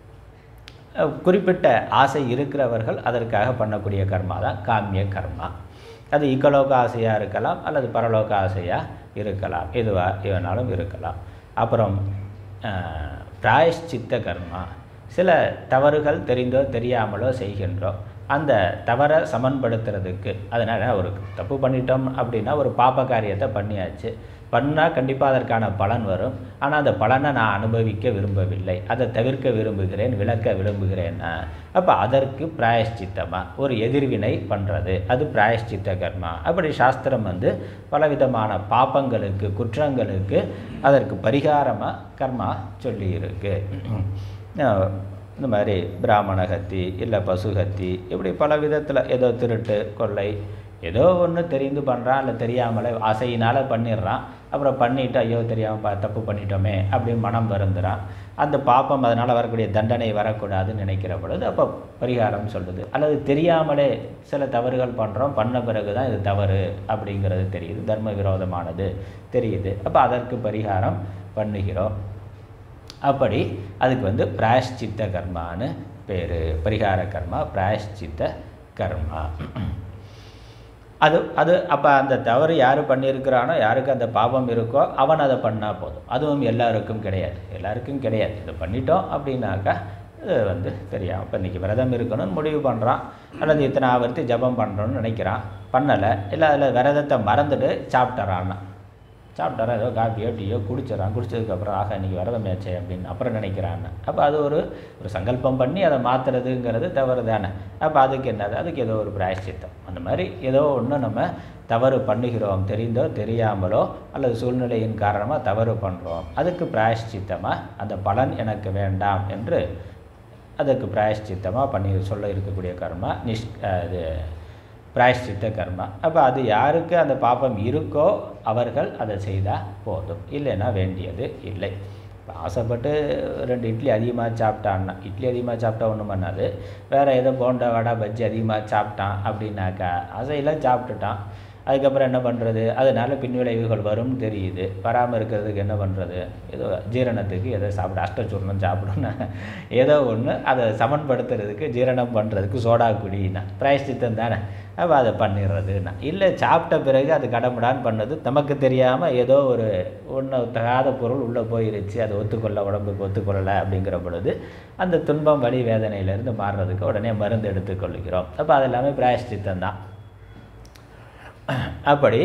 அஹ், குறிப்பிட்ட ஆசை இருக்கிறவர்கள் அதற்காக பண்ணக்கூடிய கர்மா தான் காமிய கர்மா அது இக்கலோக ஆசையாக இருக்கலாம் அல்லது பரலோக ஆசையாக இருக்கலாம் எதுவாக வேணாலும் இருக்கலாம் அப்புறம் அஹ், பிராயஷ்சித்த கர்மா சில தவறுகள் தெரிந்தோ தெரியாமலோ செய்கின்றோம் அந்த தவறை சமன்படுத்துறதுக்கு அதனால் ஒரு தப்பு பண்ணிட்டோம் அப்படின்னா ஒரு பாப காரியத்தை பண்ணியாச்சு பண்ணால் கண்டிப்பாக அதற்கான பலன் வரும் ஆனால் அந்த பலனை நான் அனுபவிக்க விரும்பவில்லை அதை தவிர்க்க விரும்புகிறேன் விளக்க விரும்புகிறேன் அப்போ அதற்கு பிராயஷ்சித்தமாக ஒரு எதிர்வினை பண்ணுறது அது பிராயஷ்சித்த கர்மா அப்படி சாஸ்திரம் வந்து பலவிதமான பாப்பங்களுக்கு குற்றங்களுக்கு அதற்கு பரிகாரமாக கர்மா சொல்லியிருக்கு அஹ் இந்த மாதிரி பிராமண ஹத்தி இல்லை பசு ஹத்தி இப்படி பல விதத்தில் ஏதோ திருட்டு கொள்ளை ஏதோ ஒன்று தெரிந்து பண்ணுறான் இல்லை தெரியாமலே ஆசையினால் பண்ணிடுறான் அப்புறம் பண்ணிட்டு ஐயோ தெரியாமல் பா தப்பு பண்ணிட்டோமே அப்படின்னு மனம் வருந்துறான் அந்த பாப்பம் அதனால் வரக்கூடிய தண்டனை வரக்கூடாதுன்னு நினைக்கிற பொழுது அப்போ பரிகாரம் சொல்லுது அல்லது தெரியாமலே சில தவறுகள் பண்ணுறோம் பண்ண பிறகு தான் இது தவறு அப்படிங்கிறது தெரியுது தர்ம விரோதமானது தெரியுது அப்போ அதற்கு பரிகாரம் பண்ணுகிறோம் அப்படி அதுக்கு வந்து பிராயஷ்சித்த கர்மான்னு பேர் பரிகார கர்மா பிராயஷ்சித்த கர்மா அது அது அப்போ அந்த தவறு யார் பண்ணியிருக்கிறானோ யாருக்கு அந்த பாவம் இருக்கோ அவன் அதை பண்ணால் போதும் அதுவும் எல்லாருக்கும் கிடையாது எல்லாருக்கும் கிடையாது இதை பண்ணிட்டோம் அப்படின்னாக்கா இது வந்து தெரியும் இப்போ இன்றைக்கி விரதம் இருக்கணும்னு முடிவு பண்ணுறான் அல்லது இத்தனை ஆவர்த்தி ஜபம் பண்ணுறோன்னு நினைக்கிறான் பண்ணலை இல்லை அதில் விரதத்தை மறந்துட்டு சாப்பிட்டுறான்னா சாப்பிட்டாரா ஏதோ காப்பியோ டீயோ குடிச்சிடறான் குடிச்சதுக்கப்புறம் ஆக இன்றைக்கி விரதமேச்சே அப்படின்னு அப்புறம் நினைக்கிறான் அப்போ அது ஒரு ஒரு சங்கல்பம் பண்ணி அதை மாற்றுறதுங்கிறது தவறு தானே அப்போ அதுக்கு என்னது அதுக்கு ஏதோ ஒரு பிராயஷ்சித்தம் அந்த மாதிரி ஏதோ ஒன்று நம்ம தவறு பண்ணுகிறோம் தெரிந்தோ தெரியாமலோ அல்லது சூழ்நிலையின் காரணமாக தவறு பண்ணுறோம் அதுக்கு பிராயஷ்சித்தமாக அந்த பலன் எனக்கு வேண்டாம் என்று அதுக்கு பிராயஷ்சித்தமாக பண்ணி சொல்ல இருக்கக்கூடிய கர்மா நிஷ் இது பிராயஷ்சித்த கர்மா அப்போ அது யாருக்கு அந்த பாப்பம் இருக்கோ அவர்கள் அதை செய்தால் போதும் இல்லைன்னா வேண்டியது இல்லை இப்போ ஆசைப்பட்டு ரெண்டு இட்லி அதிகமாக சாப்பிட்டான்னா இட்லி அதிகமாக சாப்பிட்டா ஒன்றும் பண்ணாது வேறு ஏதோ போண்டா வடை பஜ்ஜி அதிகமாக சாப்பிட்டான் அப்படின்னாக்கா ஆசையில் சாப்பிட்டுட்டான் அதுக்கப்புறம் என்ன பண்ணுறது அதனால பின்விளைவுகள் வரும்னு தெரியுது வராமல் இருக்கிறதுக்கு என்ன பண்ணுறது ஏதோ ஜீரணத்துக்கு ஏதோ சாப்பிட அஷ்டச்சூர்ணம் சாப்பிடணும் ஏதோ ஒன்று அதை சமன்படுத்துறதுக்கு ஜீரணம் பண்ணுறதுக்கு சோடா குடினா பிராயஷ்டித்தம் தானே அப்போ அதை பண்ணிடுறதுன்னா இல்லை சாப்பிட்ட பிறகு அது கடமுடான்னு பண்ணது நமக்கு தெரியாமல் ஏதோ ஒரு ஒன்று தகாத பொருள் உள்ளே போயிருச்சு அது ஒத்துக்கொள்ள உடம்புக்கு ஒத்துக்கொள்ளலை அப்படிங்கிற பொழுது அந்த துன்பம் வலி வேதனையிலேருந்து மாறுறதுக்கு உடனே மருந்து எடுத்துக்கொள்கிறோம் அப்போ அது எல்லாமே பிராயஷ்டித்தம் தான் அப்படி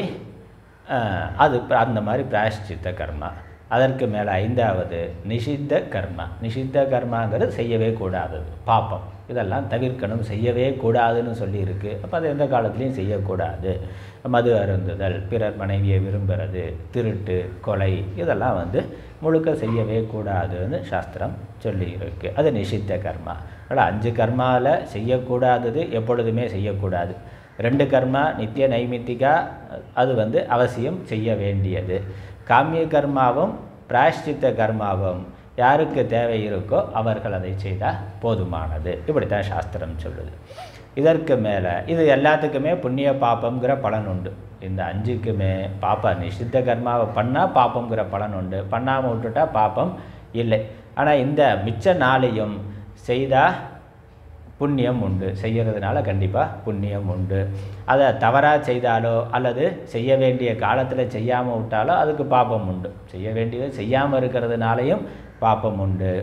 அஹ், அது ப- அந்த மாதிரி பிராயஷ்சித்த கர்மா அதற்கு மேலே ஐந்தாவது நிஷித்த கர்மா நிஷித்த கர்மாங்கிறது செய்யவே கூடாதது பாப்பம் இதெல்லாம் தவிர்க்கணும் செய்யவே கூடாதுன்னு சொல்லியிருக்கு அப்போ அது எந்த காலத்துலேயும் செய்யக்கூடாது மது அருந்துதல் பிறர் மனைவியை விரும்புறது திருட்டு கொலை இதெல்லாம் வந்து முழுக்க செய்யவே கூடாதுன்னு சாஸ்திரம் சொல்லியிருக்கு அது நிஷித்த கர்மா அதனால் அஞ்சு கர்மாவில் செய்யக்கூடாதது எப்பொழுதுமே செய்யக்கூடாது ரெண்டு கர்மா நித்திய நைமித்திகா அது வந்து அவசியம் செய்ய வேண்டியது காமிய கர்மாவும் பிராயஷ்சித்த கர்மாவும் யாருக்கு தேவை இருக்கோ அவர்கள் அதை செய்தால் போதுமானது இப்படித்தான் சாஸ்திரம் சொல்லுது இதற்கு மேலே இது எல்லாத்துக்குமே புண்ணிய பாப்பம்ங்கிற பலன் உண்டு இந்த அஞ்சுக்குமே பாப்பா நிஷித்த கர்மாவை பண்ணால் பாப்பம்ங்கிற பலன் உண்டு பண்ணாமல் விட்டுட்டா பாப்பம் இல்லை ஆனால் இந்த மிச்ச நாளையும் செய்தால் புண்ணியம் உண்டு செய்கிறதுனால கண்டிப்பாக புண்ணியம் உண்டு அதை தவறாக செய்தாலோ அல்லது செய்ய வேண்டிய காலத்தில் செய்யாமல் விட்டாலோ அதுக்கு பாப்பம் உண்டு செய்ய வேண்டியதை செய்யாமல் இருக்கிறதுனாலையும் பாப்பம் உண்டு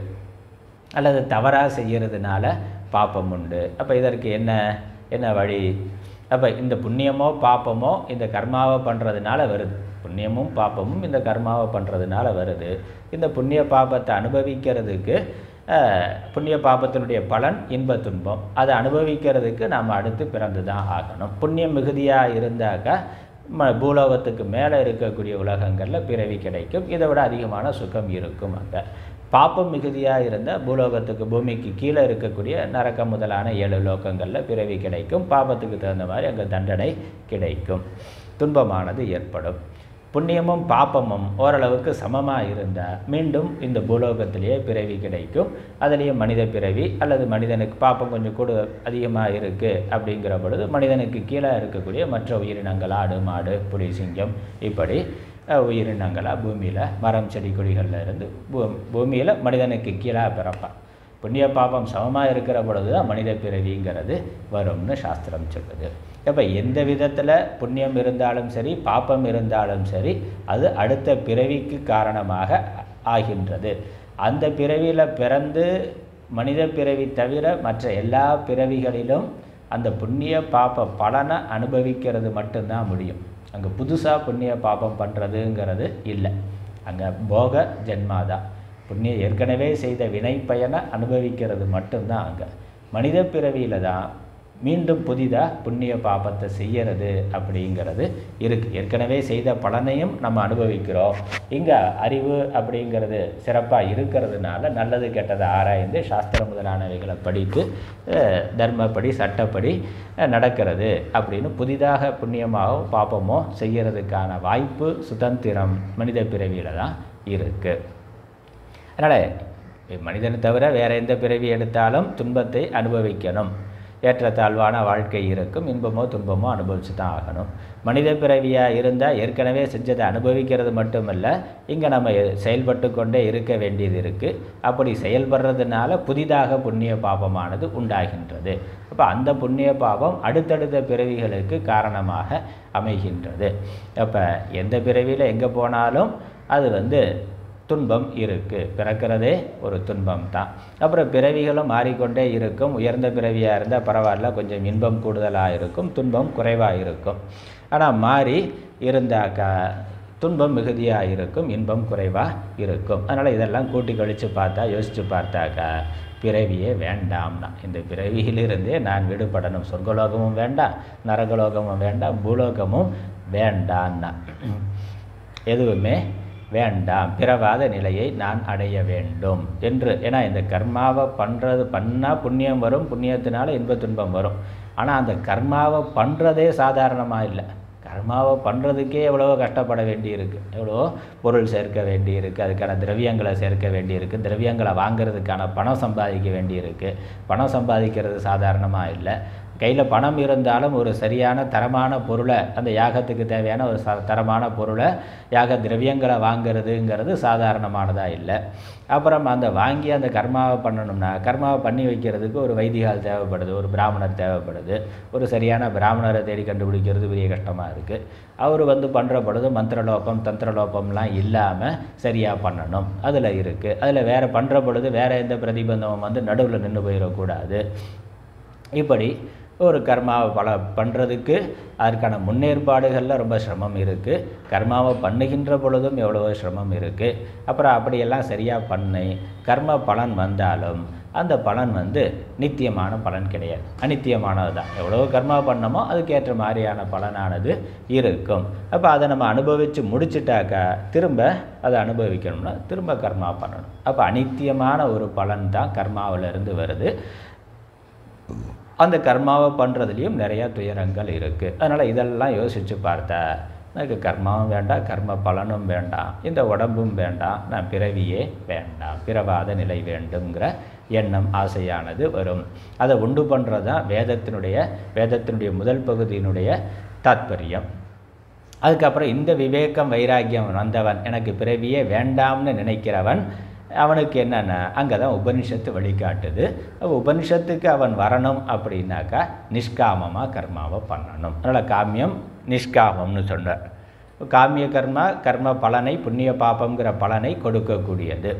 அல்லது தவறாக செய்கிறதுனால பாப்பம் உண்டு அப்போ இதற்கு என்ன என்ன வழி அப்போ இந்த புண்ணியமோ பாப்பமோ இந்த கர்மாவை பண்ணுறதுனால வருது புண்ணியமும் பாப்பமும் இந்த கர்மாவை பண்ணுறதுனால வருது இந்த புண்ணிய பாப்பத்தை அனுபவிக்கிறதுக்கு அஹ், புண்ணிய பாப்பத்தினுடைய பலன் இன்ப துன்பம் அதை அனுபவிக்கிறதுக்கு நாம் அடுத்து பிறந்து தான் ஆகணும் புண்ணியம் மிகுதியாக இருந்தாக்கா ம பூலோகத்துக்கு மேலே இருக்கக்கூடிய உலகங்களில் பிறவி கிடைக்கும் இதை விட அதிகமான சுகம் இருக்கும் அங்கே பாப்பம் மிகுதியாக இருந்தால் பூலோகத்துக்கு பூமிக்கு கீழே இருக்கக்கூடிய நரக்கம் முதலான ஏழு லோகங்களில் பிறவி கிடைக்கும் பாபத்துக்கு தகுந்த மாதிரி அங்கே தண்டனை கிடைக்கும் துன்பமானது ஏற்படும் புண்ணியமும் பாப்பமும் ஓரளவுக்கு சமமாக இருந்தால் மீண்டும் இந்த பூலோகத்திலேயே பிறவி கிடைக்கும் அதுலேயும் மனித பிறவி அல்லது மனிதனுக்கு பாப்பம் கொஞ்சம் கூட அதிகமாக இருக்குது அப்படிங்கிற பொழுது மனிதனுக்கு கீழே இருக்கக்கூடிய மற்ற உயிரினங்கள் ஆடு மாடு புலி சிங்கம் இப்படி அஹ், உயிரினங்களாக பூமியில் மரம் செடி கொடிகளில் இருந்து பூ பூமியில் மனிதனுக்கு கீழே பிறப்பான் புண்ணிய பாபம் சமமாக இருக்கிற பொழுது தான் மனித பிறவிங்கிறது வரும்னு சாஸ்திரம் சொல்லுது அப்போ எந்த விதத்தில் புண்ணியம் இருந்தாலும் சரி பாப்பம் இருந்தாலும் சரி அது அடுத்த பிறவிக்கு காரணமாக ஆகின்றது அந்த பிறவியில் பிறந்து மனித பிறவி தவிர மற்ற எல்லா பிறவிகளிலும் அந்த புண்ணிய பாப பலனை அனுபவிக்கிறது மட்டும்தான் முடியும் அங்கே புதுசாக புண்ணிய பாபம் பண்ணுறதுங்கிறது இல்லை அங்கே போக ஜென்மாதான் புண்ணிய ஏற்கனவே செய்த வினை பயனை அனுபவிக்கிறது மட்டும்தான் அங்கே மனித பிறவியில் தான் மீண்டும் புதிதாக புண்ணிய பாபத்தை செய்யறது அப்படிங்கிறது இருக்குது ஏற்கனவே செய்த பலனையும் நம்ம அனுபவிக்கிறோம் இங்கே அறிவு அப்படிங்கிறது சிறப்பாக இருக்கிறதுனால நல்லது கெட்டதை ஆராய்ந்து சாஸ்திரம் முதலானவைகளை படித்து அஹ், தர்மப்படி சட்டப்படி அஹ், நடக்கிறது அப்படின்னு புதிதாக புண்ணியமாகவோ பாப்பமோ செய்யறதுக்கான வாய்ப்பு சுதந்திரம் மனித பிறவியில் தான் இருக்குது அதனால் மனிதனை தவிர வேறு எந்த பிறவி எடுத்தாலும் துன்பத்தை அனுபவிக்கணும் ஏற்றத்தாழ்வான வாழ்க்கை இருக்கும் இன்பமோ துன்பமோ அனுபவிச்சு தான் ஆகணும் மனித பிறவியாக இருந்தால் ஏற்கனவே செஞ்சதை அனுபவிக்கிறது மட்டுமல்ல இங்கே நம்ம எ- செயல்பட்டு கொண்டே இருக்க வேண்டியது இருக்குது அப்படி செயல்படுறதுனால புதிதாக புண்ணிய பாபமானது உண்டாகின்றது அப்போ அந்த புண்ணிய பாபம் அடுத்தடுத்த பிறவிகளுக்கு காரணமாக அமைகின்றது அப்போ எந்த பிறவியில் எங்கே போனாலும் அது வந்து துன்பம் இருக்குது பிறக்கிறதே ஒரு துன்பம் தான் அப்புறம் பிறவிகளும் மாறிக்கொண்டே இருக்கும் உயர்ந்த பிறவியாக இருந்தால் பரவாயில்ல கொஞ்சம் இன்பம் கூடுதலாக இருக்கும் துன்பம் குறைவாக இருக்கும் ஆனால் மாறி இருந்தாக்கா துன்பம் மிகுதியாக இருக்கும் இன்பம் குறைவாக இருக்கும் அதனால் இதெல்லாம் கூட்டி கழித்து பார்த்தா யோசித்து பார்த்தாக்கா பிறவியே வேண்டாம்னா இந்த பிறவியிலிருந்தே நான் விடுபடணும் சொர்க்கலோகமும் வேண்டாம் நரகலோகமும் வேண்டாம் பூலோகமும் வேண்டான்னா எதுவுமே வேண்டாம் பிறவாத நிலையை நான் அடைய வேண்டும் என்று ஏன்னா இந்த கர்மாவை பண்ணுறது பண்ணால் புண்ணியம் வரும் புண்ணியத்தினால இன்ப துன்பம் வரும் ஆனால் அந்த கர்மாவை பண்ணுறதே சாதாரணமாக இல்லை கர்மாவை பண்ணுறதுக்கே எவ்வளவோ கஷ்டப்பட வேண்டியிருக்கு எவ்வளவோ பொருள் சேர்க்க வேண்டியிருக்கு அதுக்கான திரவியங்களை சேர்க்க வேண்டியிருக்கு திரவியங்களை வாங்குறதுக்கான பணம் சம்பாதிக்க வேண்டியிருக்கு பணம் சம்பாதிக்கிறது சாதாரணமாக இல்லை கையில் பணம் இருந்தாலும் ஒரு சரியான தரமான பொருளை அந்த யாகத்துக்கு தேவையான ஒரு ச தரமான பொருளை யாக திரவியங்களை வாங்குறதுங்கிறது சாதாரணமானதாக இல்லை அப்புறம் அந்த வாங்கி அந்த கர்மாவை பண்ணணும்னா கர்மாவை பண்ணி வைக்கிறதுக்கு ஒரு வைதிகால் தேவைப்படுது ஒரு பிராமணர் தேவைப்படுது ஒரு சரியான பிராமணரை தேடி கண்டுபிடிக்கிறது பெரிய கஷ்டமாக இருக்குது அவர் வந்து பண்ணுற பொழுது மந்திரலோபம் தந்திரலோபம்லாம் இல்லாமல் சரியாக பண்ணணும் அதில் இருக்குது அதில் வேறு பண்ணுற பொழுது வேறு எந்த பிரதிபந்தமும் வந்து நடுவில் நின்று போயிடக்கூடாது இப்படி ஒரு கர்மாவை பல பண்ணுறதுக்கு அதற்கான முன்னேற்பாடுகளில் ரொம்ப சிரமம் இருக்குது கர்மாவை பண்ணுகின்ற பொழுதும் எவ்வளவோ சிரமம் இருக்குது அப்புறம் அப்படியெல்லாம் சரியாக பண்ணி கர்ம பலன் வந்தாலும் அந்த பலன் வந்து நித்தியமான பலன் கிடையாது அனித்தியமானது தான் எவ்வளோ கர்மா பண்ணமோ அதுக்கேற்ற மாதிரியான பலனானது இருக்கும் அப்போ அதை நம்ம அனுபவித்து முடிச்சிட்டாக்கா திரும்ப அதை அனுபவிக்கணும்னா திரும்ப கர்மா பண்ணணும் அப்போ அனித்தியமான ஒரு பலன் தான் கர்மாவிலிருந்து வருது அந்த கர்மாவை பண்ணுறதுலேயும் நிறையா துயரங்கள் இருக்குது அதனால் இதெல்லாம் யோசித்து பார்த்தா எனக்கு கர்மாவும் வேண்டாம் கர்ம பலனும் வேண்டாம் இந்த உடம்பும் வேண்டாம் நான் பிறவியே வேண்டாம் பிறவாத நிலை வேண்டுங்கிற எண்ணம் ஆசையானது வரும் அதை உண்டு பண்ணுறது தான் வேதத்தினுடைய வேதத்தினுடைய முதல் பகுதியினுடைய தாத்பரியம் அதுக்கப்புறம் இந்த விவேகம் வைராக்கியம் வந்தவன் எனக்கு பிறவியே வேண்டாம்னு நினைக்கிறவன் அவனுக்கு என்னென்ன அங்கே தான் உபனிஷத்து வழிகாட்டுது அப்ப உபனிஷத்துக்கு அவன் வரணும் அப்படின்னாக்கா நிஷ்காமமாக கர்மாவை பண்ணணும் அதனால் காமியம் நிஷ்காமம்னு சொன்னார் காமிய கர்மா கர்ம பலனை புண்ணிய பாபங்கிற பலனை கொடுக்கக்கூடியது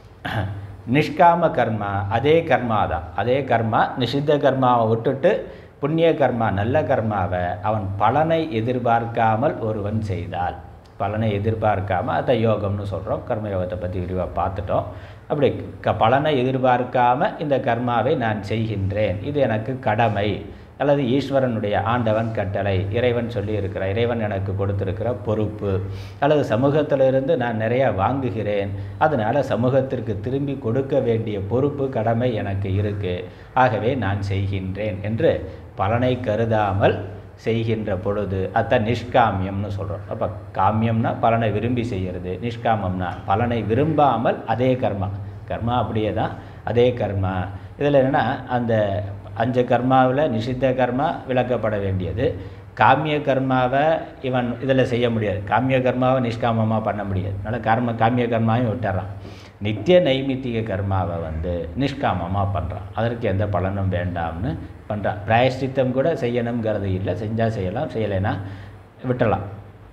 நிஷ்காம கர்மா அதே கர்மா தான் அதே கர்மா நிஷித்த கர்மாவை விட்டுட்டு புண்ணிய கர்மா நல்ல கர்மாவை அவன் பலனை எதிர்பார்க்காமல் ஒருவன் செய்தால் பலனை எதிர்பார்க்காம அதை யோகம்னு சொல்கிறோம் கர்மயோகத்தை பற்றி விரிவாக பார்த்துட்டோம் அப்படி க பலனை எதிர்பார்க்காம இந்த கர்மாவை நான் செய்கின்றேன் இது எனக்கு கடமை அல்லது ஈஸ்வரனுடைய ஆண்டவன் கட்டளை இறைவன் சொல்லியிருக்கிற இறைவன் எனக்கு கொடுத்திருக்கிற பொறுப்பு அல்லது சமூகத்திலிருந்து நான் நிறைய வாங்குகிறேன் அதனால் சமூகத்திற்கு திரும்பி கொடுக்க வேண்டிய பொறுப்பு கடமை எனக்கு இருக்குது ஆகவே நான் செய்கின்றேன் என்று பலனை கருதாமல் செய்கின்ற பொழுது அதான் நிஷ்காமியம்னு சொல்கிறோம் அப்போ காமியம்னா பலனை விரும்பி செய்கிறது நிஷ்காமம்னா பலனை விரும்பாமல் அதே கர்மா கர்மா அப்படியே தான் அதே கர்மா இதில் என்னென்னா அந்த அஞ்சு கர்மாவில் நிஷித்த கர்மா விளக்கப்பட வேண்டியது காமிய கர்மாவை இவன் இதில் செய்ய முடியாது காமிய கர்மாவை நிஷ்காமமாக பண்ண முடியாது அதனால் கர்ம காமிய கர்மாவையும் விட்டுறான் நித்திய நைமித்திக கர்மாவை வந்து நிஷ்காமமாக பண்ணுறான் அதற்கு எந்த பலனும் வேண்டாம்னு பண்ணுறான் பிராயஷ்டித்தம் கூட செய்யணுங்கிறது இல்லை செஞ்சால் செய்யலாம் செய்யலைன்னா விட்டலாம்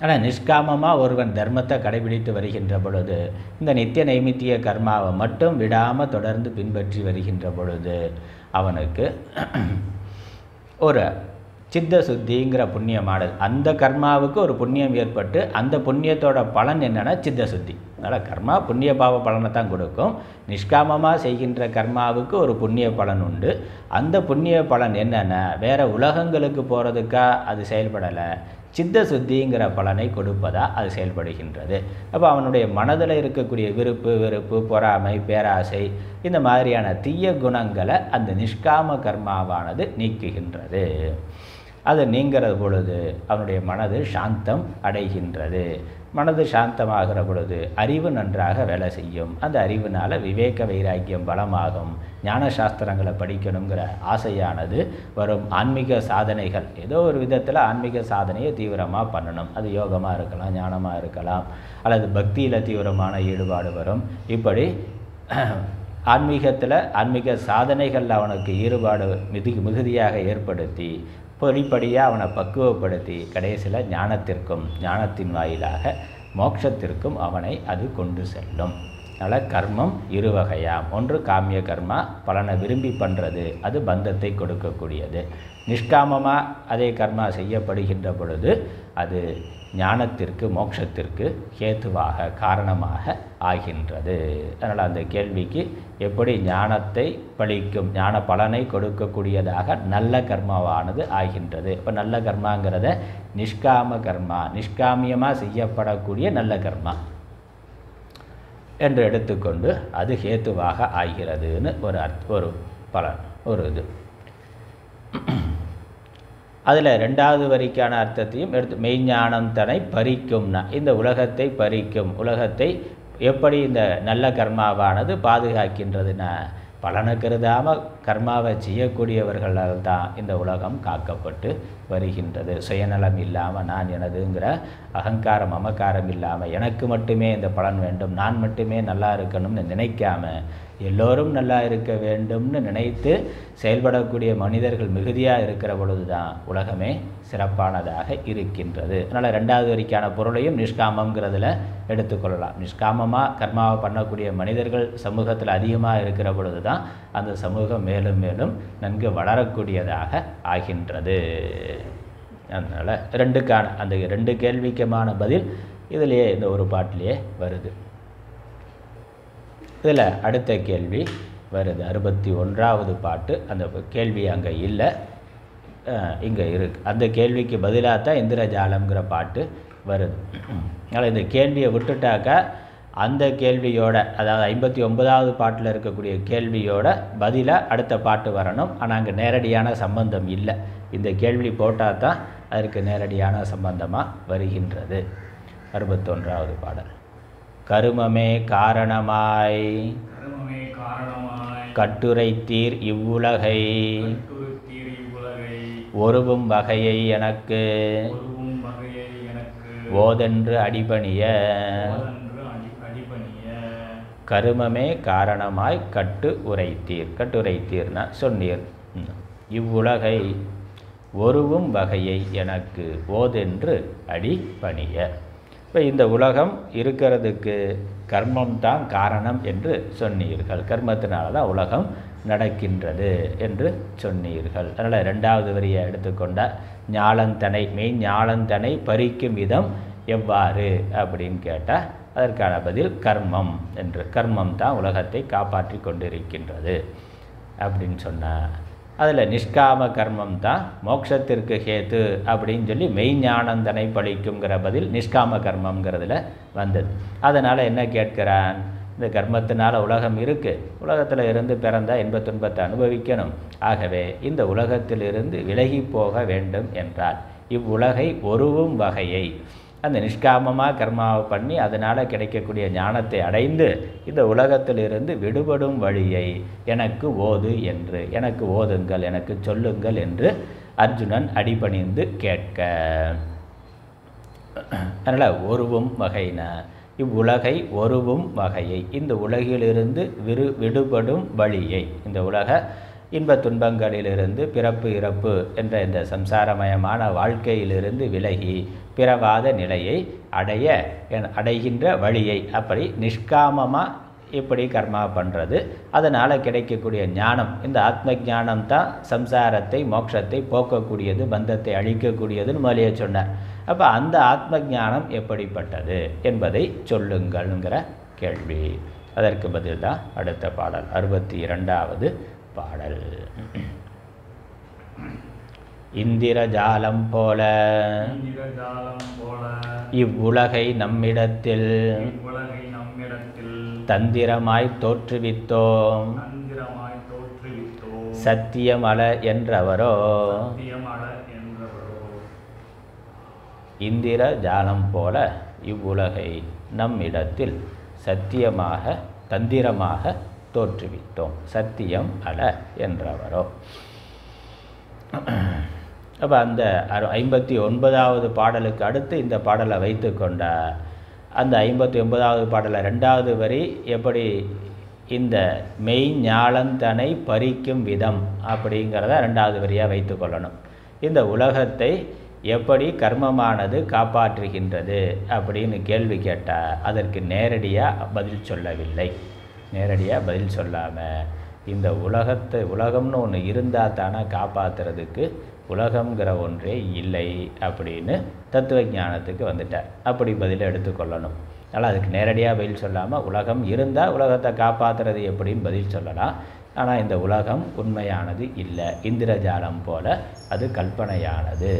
ஆனால் நிஷ்காமமாக ஒருவன் தர்மத்தை கடைபிடித்து வருகின்ற பொழுது இந்த நித்திய நைமித்திய கர்மாவை மட்டும் விடாமல் தொடர்ந்து பின்பற்றி வருகின்ற பொழுது அவனுக்கு ஒரு சித்த சுத்திங்கிற புண்ணியமானது அந்த கர்மாவுக்கு ஒரு புண்ணியம் ஏற்பட்டு அந்த புண்ணியத்தோட பலன் என்னென்னா சித்த சுத்தி அதனால் கர்மா புண்ணிய பாவ பலனை தான் கொடுக்கும் நிஷ்காமமாக செய்கின்ற கர்மாவுக்கு ஒரு புண்ணிய பலன் உண்டு அந்த புண்ணிய பலன் என்னென்ன வேறு உலகங்களுக்கு போகிறதுக்கா அது செயல்படலை சித்த சுத்திங்கிற பலனை கொடுப்பதா அது செயல்படுகின்றது அப்போ அவனுடைய மனதில் இருக்கக்கூடிய விருப்பு வெறுப்பு பொறாமை பேராசை இந்த மாதிரியான தீய குணங்களை அந்த நிஷ்காம கர்மாவானது நீக்குகின்றது அது நீங்கிற பொழுது அவனுடைய மனது சாந்தம் அடைகின்றது மனது சாந்தமாகிற பொழுது அறிவு நன்றாக வேலை செய்யும் அந்த அறிவுனால் விவேக வைராக்கியம் பலமாகும் ஞான சாஸ்திரங்களை படிக்கணுங்கிற ஆசையானது வரும் ஆன்மீக சாதனைகள் ஏதோ ஒரு விதத்தில் ஆன்மீக சாதனையை தீவிரமாக பண்ணணும் அது யோகமாக இருக்கலாம் ஞானமாக இருக்கலாம் அல்லது பக்தியில் தீவிரமான ஈடுபாடு வரும் இப்படி ஆன்மீகத்தில் ஆன்மீக சாதனைகளில் அவனுக்கு ஈடுபாடு மிகு மிகுதியாக ஏற்படுத்தி படிப்படியாக அவனை பக்குவப்படுத்தி கடைசியில் ஞானத்திற்கும் ஞானத்தின் வாயிலாக மோட்சத்திற்கும் அவனை அது கொண்டு செல்லும் அதனால் கர்மம் இரு வகையாம் ஒன்று காமிய கர்மா பலனை விரும்பி பண்ணுறது அது பந்தத்தை கொடுக்கக்கூடியது நிஷ்காமமாக அதே கர்மா செய்யப்படுகின்ற பொழுது அது ஞானத்திற்கு மோட்சத்திற்கு ஹேத்துவாக காரணமாக ஆகின்றது அதனால் அந்த கேள்விக்கு எப்படி ஞானத்தை பழிக்கும் ஞான பலனை கொடுக்கக்கூடியதாக நல்ல கர்மாவானது ஆகின்றது இப்போ நல்ல கர்மாங்கிறத நிஷ்காம கர்மா நிஷ்காமியமாக செய்யப்படக்கூடிய நல்ல கர்மா என்று எடுத்துக்கொண்டு அது ஹேத்துவாக ஆகிறதுன்னு ஒரு அர்த் ஒரு பலன் ஒரு இது அதில் ரெண்டாவது வரிக்கான அர்த்தத்தையும் எடுத்து மெய்ஞானம் தன்னை பறிக்கும்னா இந்த உலகத்தை பறிக்கும் உலகத்தை எப்படி இந்த நல்ல கர்மாவானது பாதுகாக்கின்றதுன்னா பலனை கருதாமல் கர்மாவை செய்யக்கூடியவர்களால் தான் இந்த உலகம் காக்கப்பட்டு வருகின்றது சுயநலம் இல்லாமல் நான் எனதுங்கிற அகங்காரம் மமக்காரம் இல்லாமல் எனக்கு மட்டுமே இந்த பலன் வேண்டும் நான் மட்டுமே நல்லா இருக்கணும்னு நினைக்காம எல்லோரும் நல்லா இருக்க வேண்டும்னு நினைத்து செயல்படக்கூடிய மனிதர்கள் மிகுதியாக இருக்கிற பொழுது தான் உலகமே சிறப்பானதாக இருக்கின்றது அதனால் ரெண்டாவது வரிக்கான பொருளையும் நிஷ்காமங்கிறதுல எடுத்துக்கொள்ளலாம் நிஷ்காமமாக கர்மாவை பண்ணக்கூடிய மனிதர்கள் சமூகத்தில் அதிகமாக இருக்கிற பொழுது தான் அந்த சமூகம் மேலும் மேலும் நன்கு வளரக்கூடியதாக ஆகின்றது அதனால் ரெண்டுக்கான அந்த ரெண்டு கேள்விக்குமான பதில் இதிலேயே இந்த ஒரு பாட்டிலேயே வருது இதில் அடுத்த கேள்வி வருது அறுபத்தி ஒன்றாவது பாட்டு அந்த கேள்வி அங்கே இல்லை இங்கே இருக்கு அந்த கேள்விக்கு பதிலாக தான் இந்திரஜாலம்ங்கிற பாட்டு வருது அதனால் இந்த கேள்வியை விட்டுட்டாக்கா அந்த கேள்வியோட அதாவது ஐம்பத்தி ஒன்பதாவது பாட்டில் இருக்கக்கூடிய கேள்வியோட பதிலாக அடுத்த பாட்டு வரணும் ஆனால் அங்கே நேரடியான சம்பந்தம் இல்லை இந்த கேள்வி போட்டால் தான் அதற்கு நேரடியான சம்பந்தமாக வருகின்றது அறுபத்தொன்றாவது பாடல் கருமமே காரணமாய் கருமமே காரணமாய் கட்டுரைத்தீர் இவ்வுலகை கட்டுறுத்தீர் இவ்வுலகை ஒருவும் வகையை எனக்கு ஒருவும் வகையை எனக்கு ஓதென்று அடிபணிய ஓதன்று அடி அடிபணிய கருமமே காரணமாய் கட்டு உரைத்தீர் கட்டுரைத்தீர்னா சொன்னீர் ம். இவ்வுலகை ஒருவும் வகையை எனக்கு ஓதென்று அடிபணிய இப்போ இந்த உலகம் இருக்கிறதுக்கு கர்மம் தான் காரணம் என்று சொன்னீர்கள் கர்மத்தினால தான் உலகம் நடக்கின்றது என்று சொன்னீர்கள் அதனால் ரெண்டாவது வரியை எடுத்துக்கொண்ட ஞாலந்தனை மெய் ஞாலந்தனை பறிக்கும் விதம் எவ்வாறு அப்படின்னு கேட்டால் அதற்கான பதில் கர்மம் என்று கர்மம் தான் உலகத்தை காப்பாற்றி கொண்டிருக்கின்றது அப்படின்னு சொன்னால் அதில் நிஷ்காம கர்மம் தான் மோட்சத்திற்கு ஹேத்து அப்படின்னு சொல்லி மெய்ஞானந்தனை பழிக்குங்கிற பதில் நிஷ்காம கர்மங்கிறதுல வந்தது அதனால் என்ன கேட்கிறான் இந்த கர்மத்தினால உலகம் இருக்குது உலகத்தில் இருந்து பிறந்த இன்பத் துன்பத்தை அனுபவிக்கணும் ஆகவே இந்த உலகத்திலிருந்து விலகி போக வேண்டும் என்றார் இவ்வுலகை ஒருவும் வகையை அந்த நிஷ்காமமாக கர்மாவை பண்ணி அதனால் கிடைக்கக்கூடிய ஞானத்தை அடைந்து இந்த உலகத்திலிருந்து விடுபடும் வழியை எனக்கு ஓது என்று எனக்கு ஓதுங்கள் எனக்கு சொல்லுங்கள் என்று அர்ஜுனன் அடிபணிந்து கேட்க அதனால் ஒருவும் வகைனா இவ்வுலகை ஒருவும் வகையை இந்த உலகிலிருந்து விரு விடுபடும் வழியை இந்த உலக இன்பத் துன்பங்களிலிருந்து பிறப்பு இறப்பு என்ற இந்த சம்சாரமயமான வாழ்க்கையிலிருந்து விலகி பிறவாத நிலையை அடைய என- அடைகின்ற வழியை அப்படி நிஷ்காமமாக இப்படி கர்மா பண்ணுறது அதனால் கிடைக்கக்கூடிய ஞானம் இந்த ஆத்ம ஞானம் தான் சம்சாரத்தை மோட்சத்தை போக்கக்கூடியது பந்தத்தை அழிக்கக்கூடியதுன்னு முதலியே சொன்னார் அப்போ அந்த ஆத்ம ஞானம் எப்படிப்பட்டது என்பதை சொல்லுங்கள்ங்கிற கேள்வி அதற்கு பதில் தான் அடுத்த பாடல் அறுபத்தி இரண்டாவது பாடல் இந்திரஜாலம் போல இந்திரஜாலம் போல இவ்வுலகை நம்மிடத்தில் இவ்வுலகை நம்மிடத்தில் தந்திரமாய் தோற்றுவித்தோம் தந்திரமாய் தோற்றுவித்தோ சத்தியமல என்றவரோ சத்தியமள என்றவரோ இந்திர ஜாலம் போல இவ்வுலகை நம்மிடத்தில் சத்தியமாக தந்திரமாக தோற்றுவித்தோம் சத்தியம் அல என்றவரோ அப்போ அந்த அறு ஐம்பத்தி ஒன்பதாவது பாடலுக்கு அடுத்து இந்த பாடலை வைத்து கொண்ட அந்த ஐம்பத்தி ஒன்பதாவது பாடலை ரெண்டாவது வரி எப்படி இந்த மெய் ஞாலந்தனை பறிக்கும் விதம் அப்படிங்கிறத ரெண்டாவது வரியாக வைத்து கொள்ளணும் இந்த உலகத்தை எப்படி கர்மமானது காப்பாற்றுகின்றது அப்படின்னு கேள்வி கேட்டால் அதற்கு நேரடியாக பதில் சொல்லவில்லை நேரடியாக பதில் சொல்லாமல் இந்த உலகத்தை உலகம்னு ஒன்று இருந்தால் தானே காப்பாற்றுறதுக்கு உலகம்ங்கிற ஒன்றே இல்லை அப்படின்னு தத்துவ ஞானத்துக்கு வந்துட்டார் அப்படி பதிலை எடுத்துக்கொள்ளணும் அதனால் அதுக்கு நேரடியாக பதில் சொல்லாமல் உலகம் இருந்தால் உலகத்தை காப்பாற்றுறது எப்படின்னு பதில் சொல்லலாம் ஆனால் இந்த உலகம் உண்மையானது இல்லை இந்திரஜாலம் போல அது கற்பனையானது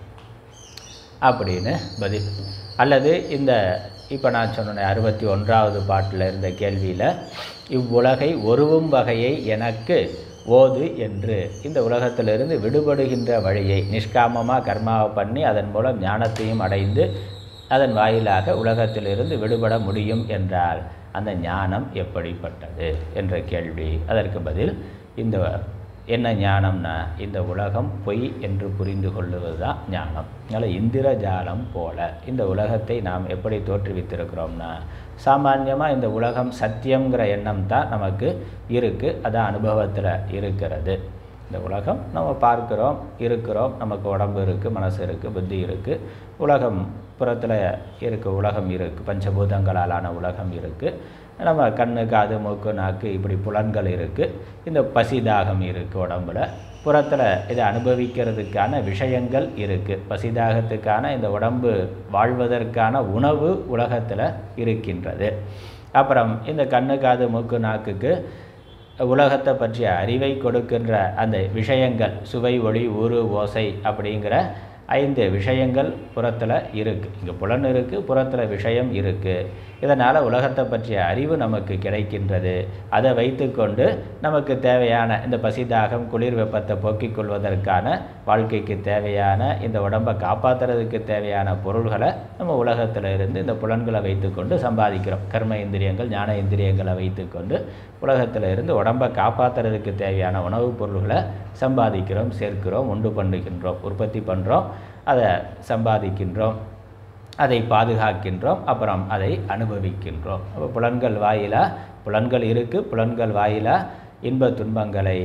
அப்படின்னு பதில் அல்லது இந்த இப்போ நான் சொன்ன அறுபத்தி ஒன்றாவது பாட்டில் இருந்த கேள்வியில் இவ்வுலகை ஒருவும் வகையை எனக்கு ஓது என்று இந்த உலகத்திலிருந்து விடுபடுகின்ற வழியை நிஷ்காமமாக கர்மாவை பண்ணி அதன் மூலம் ஞானத்தையும் அடைந்து அதன் வாயிலாக உலகத்திலிருந்து விடுபட முடியும் என்றால் அந்த ஞானம் எப்படிப்பட்டது என்ற கேள்வி அதற்கு பதில் இந்த என்ன ஞானம்னா இந்த உலகம் பொய் என்று புரிந்து கொள்ளுவது தான் ஞானம் அதனால் இந்திரஜாலம் போல இந்த உலகத்தை நாம் எப்படி தோற்றுவித்திருக்கிறோம்னா சாமான்யமாக இந்த உலகம் சத்தியங்கிற எண்ணம் தான் நமக்கு இருக்குது அது அனுபவத்தில் இருக்கிறது இந்த உலகம் நம்ம பார்க்கிறோம் இருக்கிறோம் நமக்கு உடம்பு இருக்குது மனசு இருக்குது புத்தி இருக்குது உலகம் புறத்தில் இருக்க உலகம் இருக்குது பஞ்சபூதங்களாலான உலகம் இருக்குது நம்ம கண்ணு காது மூக்கு நாக்கு இப்படி புலன்கள் இருக்குது இந்த பசி தாகம் இருக்குது உடம்புல புறத்தில் இதை அனுபவிக்கிறதுக்கான விஷயங்கள் இருக்குது பசிதாகத்துக்கான இந்த உடம்பு வாழ்வதற்கான உணவு உலகத்தில் இருக்கின்றது அப்புறம் இந்த கண்ணு காது மூக்கு நாக்குக்கு உலகத்தை பற்றிய அறிவை கொடுக்கின்ற அந்த விஷயங்கள் சுவை ஒளி ஊறு ஓசை அப்படிங்கிற ஐந்து விஷயங்கள் புறத்தில் இருக்குது இங்கே புலன் இருக்குது புறத்தில் விஷயம் இருக்குது இதனால் உலகத்தை பற்றிய அறிவு நமக்கு கிடைக்கின்றது அதை வைத்துக்கொண்டு நமக்கு தேவையான இந்த பசிதாகம் குளிர் வெப்பத்தை போக்கிக் கொள்வதற்கான வாழ்க்கைக்கு தேவையான இந்த உடம்பை காப்பாற்றுறதுக்கு தேவையான பொருள்களை நம்ம உலகத்தில் இருந்து இந்த புலன்களை வைத்துக்கொண்டு சம்பாதிக்கிறோம் கர்ம இந்திரியங்கள் ஞான இந்திரியங்களை வைத்துக்கொண்டு உலகத்தில் இருந்து உடம்பை காப்பாற்றுறதுக்கு தேவையான உணவுப் பொருள்களை சம்பாதிக்கிறோம் சேர்க்கிறோம் உண்டு பண்ணுகின்றோம் உற்பத்தி பண்ணுறோம் அதை சம்பாதிக்கின்றோம் அதை பாதுகாக்கின்றோம் அப்புறம் அதை அனுபவிக்கின்றோம் அப்போ புலன்கள் வாயிலாக புலன்கள் இருக்குது புலன்கள் வாயிலாக இன்ப துன்பங்களை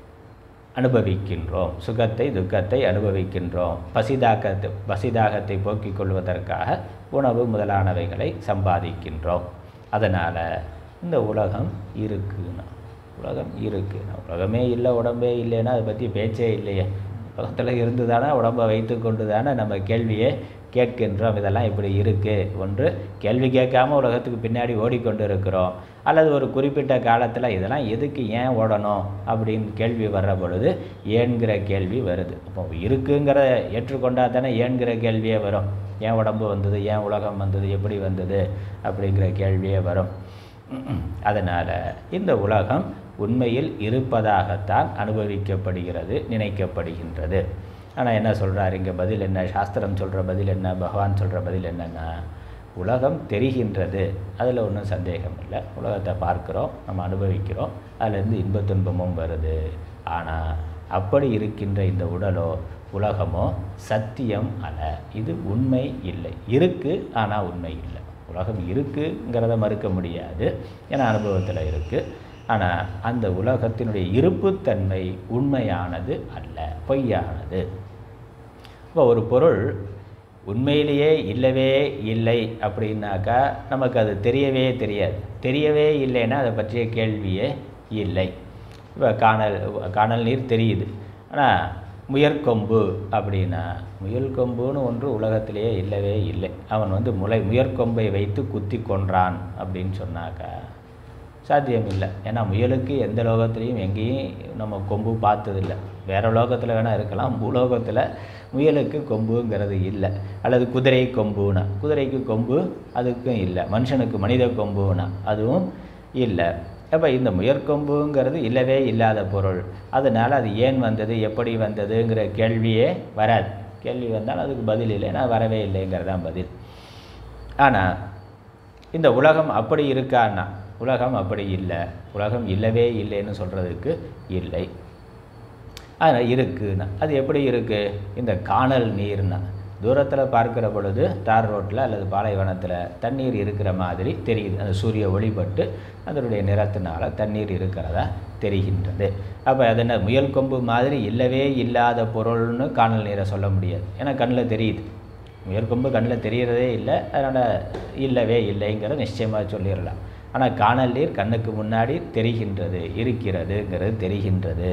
அனுபவிக்கின்றோம் சுகத்தை துக்கத்தை அனுபவிக்கின்றோம் பசிதாக்கத்தை பசிதாகத்தை போக்கிக் கொள்வதற்காக உணவு முதலானவைகளை சம்பாதிக்கின்றோம் அதனால் இந்த உலகம் இருக்குன்னா உலகம் இருக்குன்னா உலகமே இல்லை உடம்பே இல்லைன்னா அதை பற்றி பேச்சே இல்லையே உலகத்தில் இருந்து தானே உடம்பை வைத்து கொண்டு தானே நம்ம கேள்வியை கேட்கின்றோம் இதெல்லாம் இப்படி இருக்குது ஒன்று கேள்வி கேட்காம உலகத்துக்கு பின்னாடி ஓடிக்கொண்டு இருக்கிறோம் அல்லது ஒரு குறிப்பிட்ட காலத்தில் இதெல்லாம் எதுக்கு ஏன் ஓடணும் அப்படின்னு கேள்வி வர்ற பொழுது ஏன்கிற கேள்வி வருது அப்போ இருக்குங்கிற ஏற்றுக்கொண்டா தானே ஏன்கிற கேள்வியே வரும் ஏன் உடம்பு வந்தது ஏன் உலகம் வந்தது எப்படி வந்தது அப்படிங்கிற கேள்வியே வரும் அதனால் இந்த உலகம் உண்மையில் இருப்பதாகத்தான் அனுபவிக்கப்படுகிறது நினைக்கப்படுகின்றது ஆனால் என்ன சொல்கிறார் இங்கே பதில் என்ன சாஸ்திரம் சொல்கிற பதில் என்ன பகவான் சொல்கிற பதில் என்னென்னா உலகம் தெரிகின்றது அதில் ஒன்றும் சந்தேகம் இல்லை உலகத்தை பார்க்குறோம் நம்ம அனுபவிக்கிறோம் அதுலேருந்து இன்ப துன்பமும் வருது ஆனால் அப்படி இருக்கின்ற இந்த உடலோ உலகமோ சத்தியம் அல்ல இது உண்மை இல்லை இருக்குது ஆனால் உண்மை இல்லை உலகம் இருக்குங்கிறத மறுக்க முடியாது ஏன்னா அனுபவத்தில் இருக்குது ஆனால் அந்த உலகத்தினுடைய இருப்புத்தன்மை உண்மையானது அல்ல பொய்யானது இப்போ ஒரு பொருள் உண்மையிலேயே இல்லவே இல்லை அப்படின்னாக்கா நமக்கு அது தெரியவே தெரியாது தெரியவே இல்லைன்னா அதை பற்றிய கேள்வியே இல்லை இப்போ காணல் காணல் நீர் தெரியுது ஆனால் முயற்கொம்பு அப்படின்னா முயல்கொம்புன்னு ஒன்று உலகத்திலேயே இல்லவே இல்லை அவன் வந்து முளை முயற்கொம்பை வைத்து குத்தி கொன்றான் அப்படின்னு சொன்னாக்கா சாத்தியம் இல்லை ஏன்னா முயலுக்கு எந்த லோகத்துலேயும் எங்கேயும் நம்ம கொம்பு பார்த்ததில்லை வேறு லோகத்தில் வேணால் இருக்கலாம் பூலோகத்தில் முயலுக்கு கொம்புங்கிறது இல்லை அல்லது குதிரை கொம்புனா குதிரைக்கு கொம்பு அதுக்கும் இல்லை மனுஷனுக்கு மனித கொம்புனா அதுவும் இல்லை அப்போ இந்த முயற்கொம்புங்கிறது இல்லவே இல்லாத பொருள் அதனால் அது ஏன் வந்தது எப்படி வந்ததுங்கிற கேள்வியே வராது கேள்வி வந்தால் அதுக்கு பதில் இல்லைன்னா வரவே இல்லைங்கிறது தான் பதில் ஆனால் இந்த உலகம் அப்படி இருக்கான்னா உலகம் அப்படி இல்லை உலகம் இல்லவே இல்லைன்னு சொல்கிறதுக்கு இல்லை ஆனால் இருக்குன்னா அது எப்படி இருக்குது இந்த காணல் நீர்னா தூரத்தில் பார்க்கிற பொழுது தார் ரோட்டில் அல்லது பாலைவனத்தில் தண்ணீர் இருக்கிற மாதிரி தெரியுது அந்த சூரிய ஒளிபட்டு அதனுடைய நிறத்தினால தண்ணீர் இருக்கிறதா தெரிகின்றது அப்போ அது என்ன முயல் கொம்பு மாதிரி இல்லவே இல்லாத பொருள்னு காணல் நீரை சொல்ல முடியாது ஏன்னா கண்ணில் தெரியுது முயல் கொம்பு கண்ணில் தெரியறதே இல்லை அதனால் இல்லவே இல்லைங்கிறத நிச்சயமாக சொல்லிடலாம் ஆனால் காணல் நீர் கண்ணுக்கு முன்னாடி தெரிகின்றது இருக்கிறதுங்கிறது தெரிகின்றது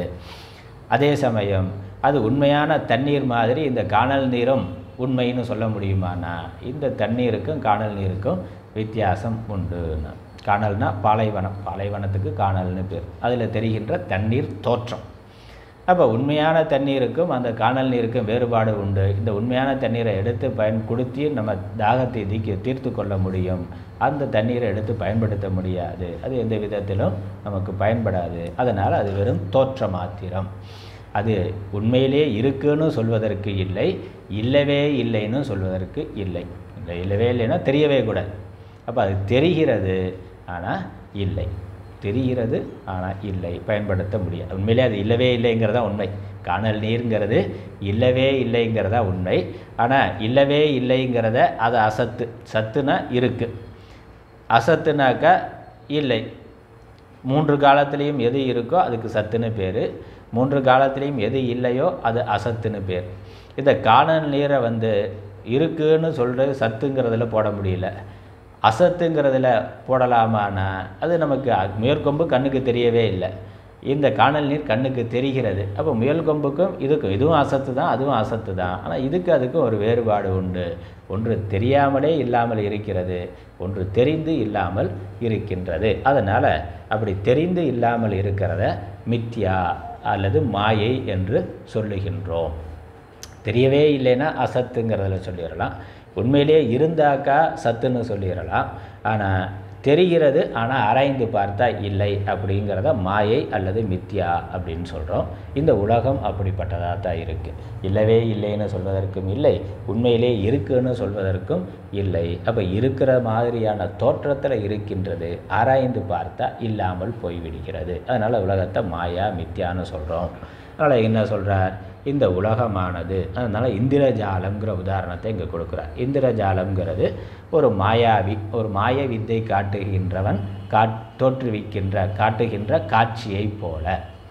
அதே சமயம் அது உண்மையான தண்ணீர் மாதிரி இந்த காணல் நீரும் உண்மைன்னு சொல்ல முடியுமானா இந்த தண்ணீருக்கும் காணல் நீருக்கும் வித்தியாசம் உண்டுன்னு காணல்னா பாலைவனம் பாலைவனத்துக்கு காணல்னு பேர் அதில் தெரிகின்ற தண்ணீர் தோற்றம் அப்போ உண்மையான தண்ணீருக்கும் அந்த காணல் நீருக்கும் வேறுபாடு உண்டு இந்த உண்மையான தண்ணீரை எடுத்து பயன் கொடுத்து நம்ம தாகத்தை தீக்கி தீர்த்து கொள்ள முடியும் அந்த தண்ணீரை எடுத்து பயன்படுத்த முடியாது அது எந்த விதத்திலும் நமக்கு பயன்படாது அதனால் அது வெறும் தோற்ற மாத்திரம் அது உண்மையிலே இருக்குன்னு சொல்வதற்கு இல்லை இல்லவே இல்லைன்னு சொல்வதற்கு இல்லை இல்லை இல்லவே இல்லைன்னா தெரியவே கூடாது அப்போ அது தெரிகிறது ஆனால் இல்லை தெரிகிறது ஆனால் இல்லை பயன்படுத்த முடியாது உண்மையிலே அது இல்லவே இல்லைங்கிறதா உண்மை காணல் நீருங்கிறது இல்லவே இல்லைங்கிறதா உண்மை ஆனால் இல்லவே இல்லைங்கிறத அது அசத்து சத்துனா இருக்குது அசத்துனாக்கா இல்லை மூன்று காலத்துலேயும் எது இருக்கோ அதுக்கு சத்துன்னு பேர் மூன்று காலத்துலேயும் எது இல்லையோ அது அசத்துன்னு பேர் இந்த காணல் நீரை வந்து இருக்குன்னு சொல்கிறது சத்துங்கிறதுல போட முடியல அசத்துங்கிறதுல போடலாமானா அது நமக்கு முயற்கொம்பு கண்ணுக்கு தெரியவே இல்லை இந்த காணல் நீர் கண்ணுக்கு தெரிகிறது அப்போ முயல் கொம்புக்கும் இதுக்கும் இதுவும் அசத்து தான் அதுவும் அசத்து தான் ஆனால் இதுக்கு அதுக்கும் ஒரு வேறுபாடு உண்டு ஒன்று தெரியாமலே இல்லாமல் இருக்கிறது ஒன்று தெரிந்து இல்லாமல் இருக்கின்றது அதனால் அப்படி தெரிந்து இல்லாமல் இருக்கிறத மித்யா அல்லது மாயை என்று சொல்லுகின்றோம் தெரியவே இல்லைன்னா அசத்துங்கிறதுல சொல்லிடலாம் உண்மையிலேயே இருந்தாக்கா சத்துன்னு சொல்லிடலாம் ஆனால் தெரிகிறது ஆனால் ஆராய்ந்து பார்த்தா இல்லை அப்படிங்கிறத மாயை அல்லது மித்யா அப்படின்னு சொல்கிறோம் இந்த உலகம் அப்படிப்பட்டதாக தான் இருக்குது இல்லவே இல்லைன்னு சொல்வதற்கும் இல்லை உண்மையிலே இருக்குன்னு சொல்வதற்கும் இல்லை அப்போ இருக்கிற மாதிரியான தோற்றத்தில் இருக்கின்றது ஆராய்ந்து பார்த்தா இல்லாமல் போய்விடுகிறது அதனால் உலகத்தை மாயா மித்யான்னு சொல்கிறோம் அதனால் என்ன சொல்கிறார் இந்த உலகமானது அதனால் இந்திரஜாலம்ங்கிற உதாரணத்தை இங்கே கொடுக்குறார் இந்திரஜாலம்ங்கிறது ஒரு மாயாவி ஒரு மாய வித்தை காட்டுகின்றவன் காட் தோற்றுவிக்கின்ற காட்டுகின்ற காட்சியைப் போல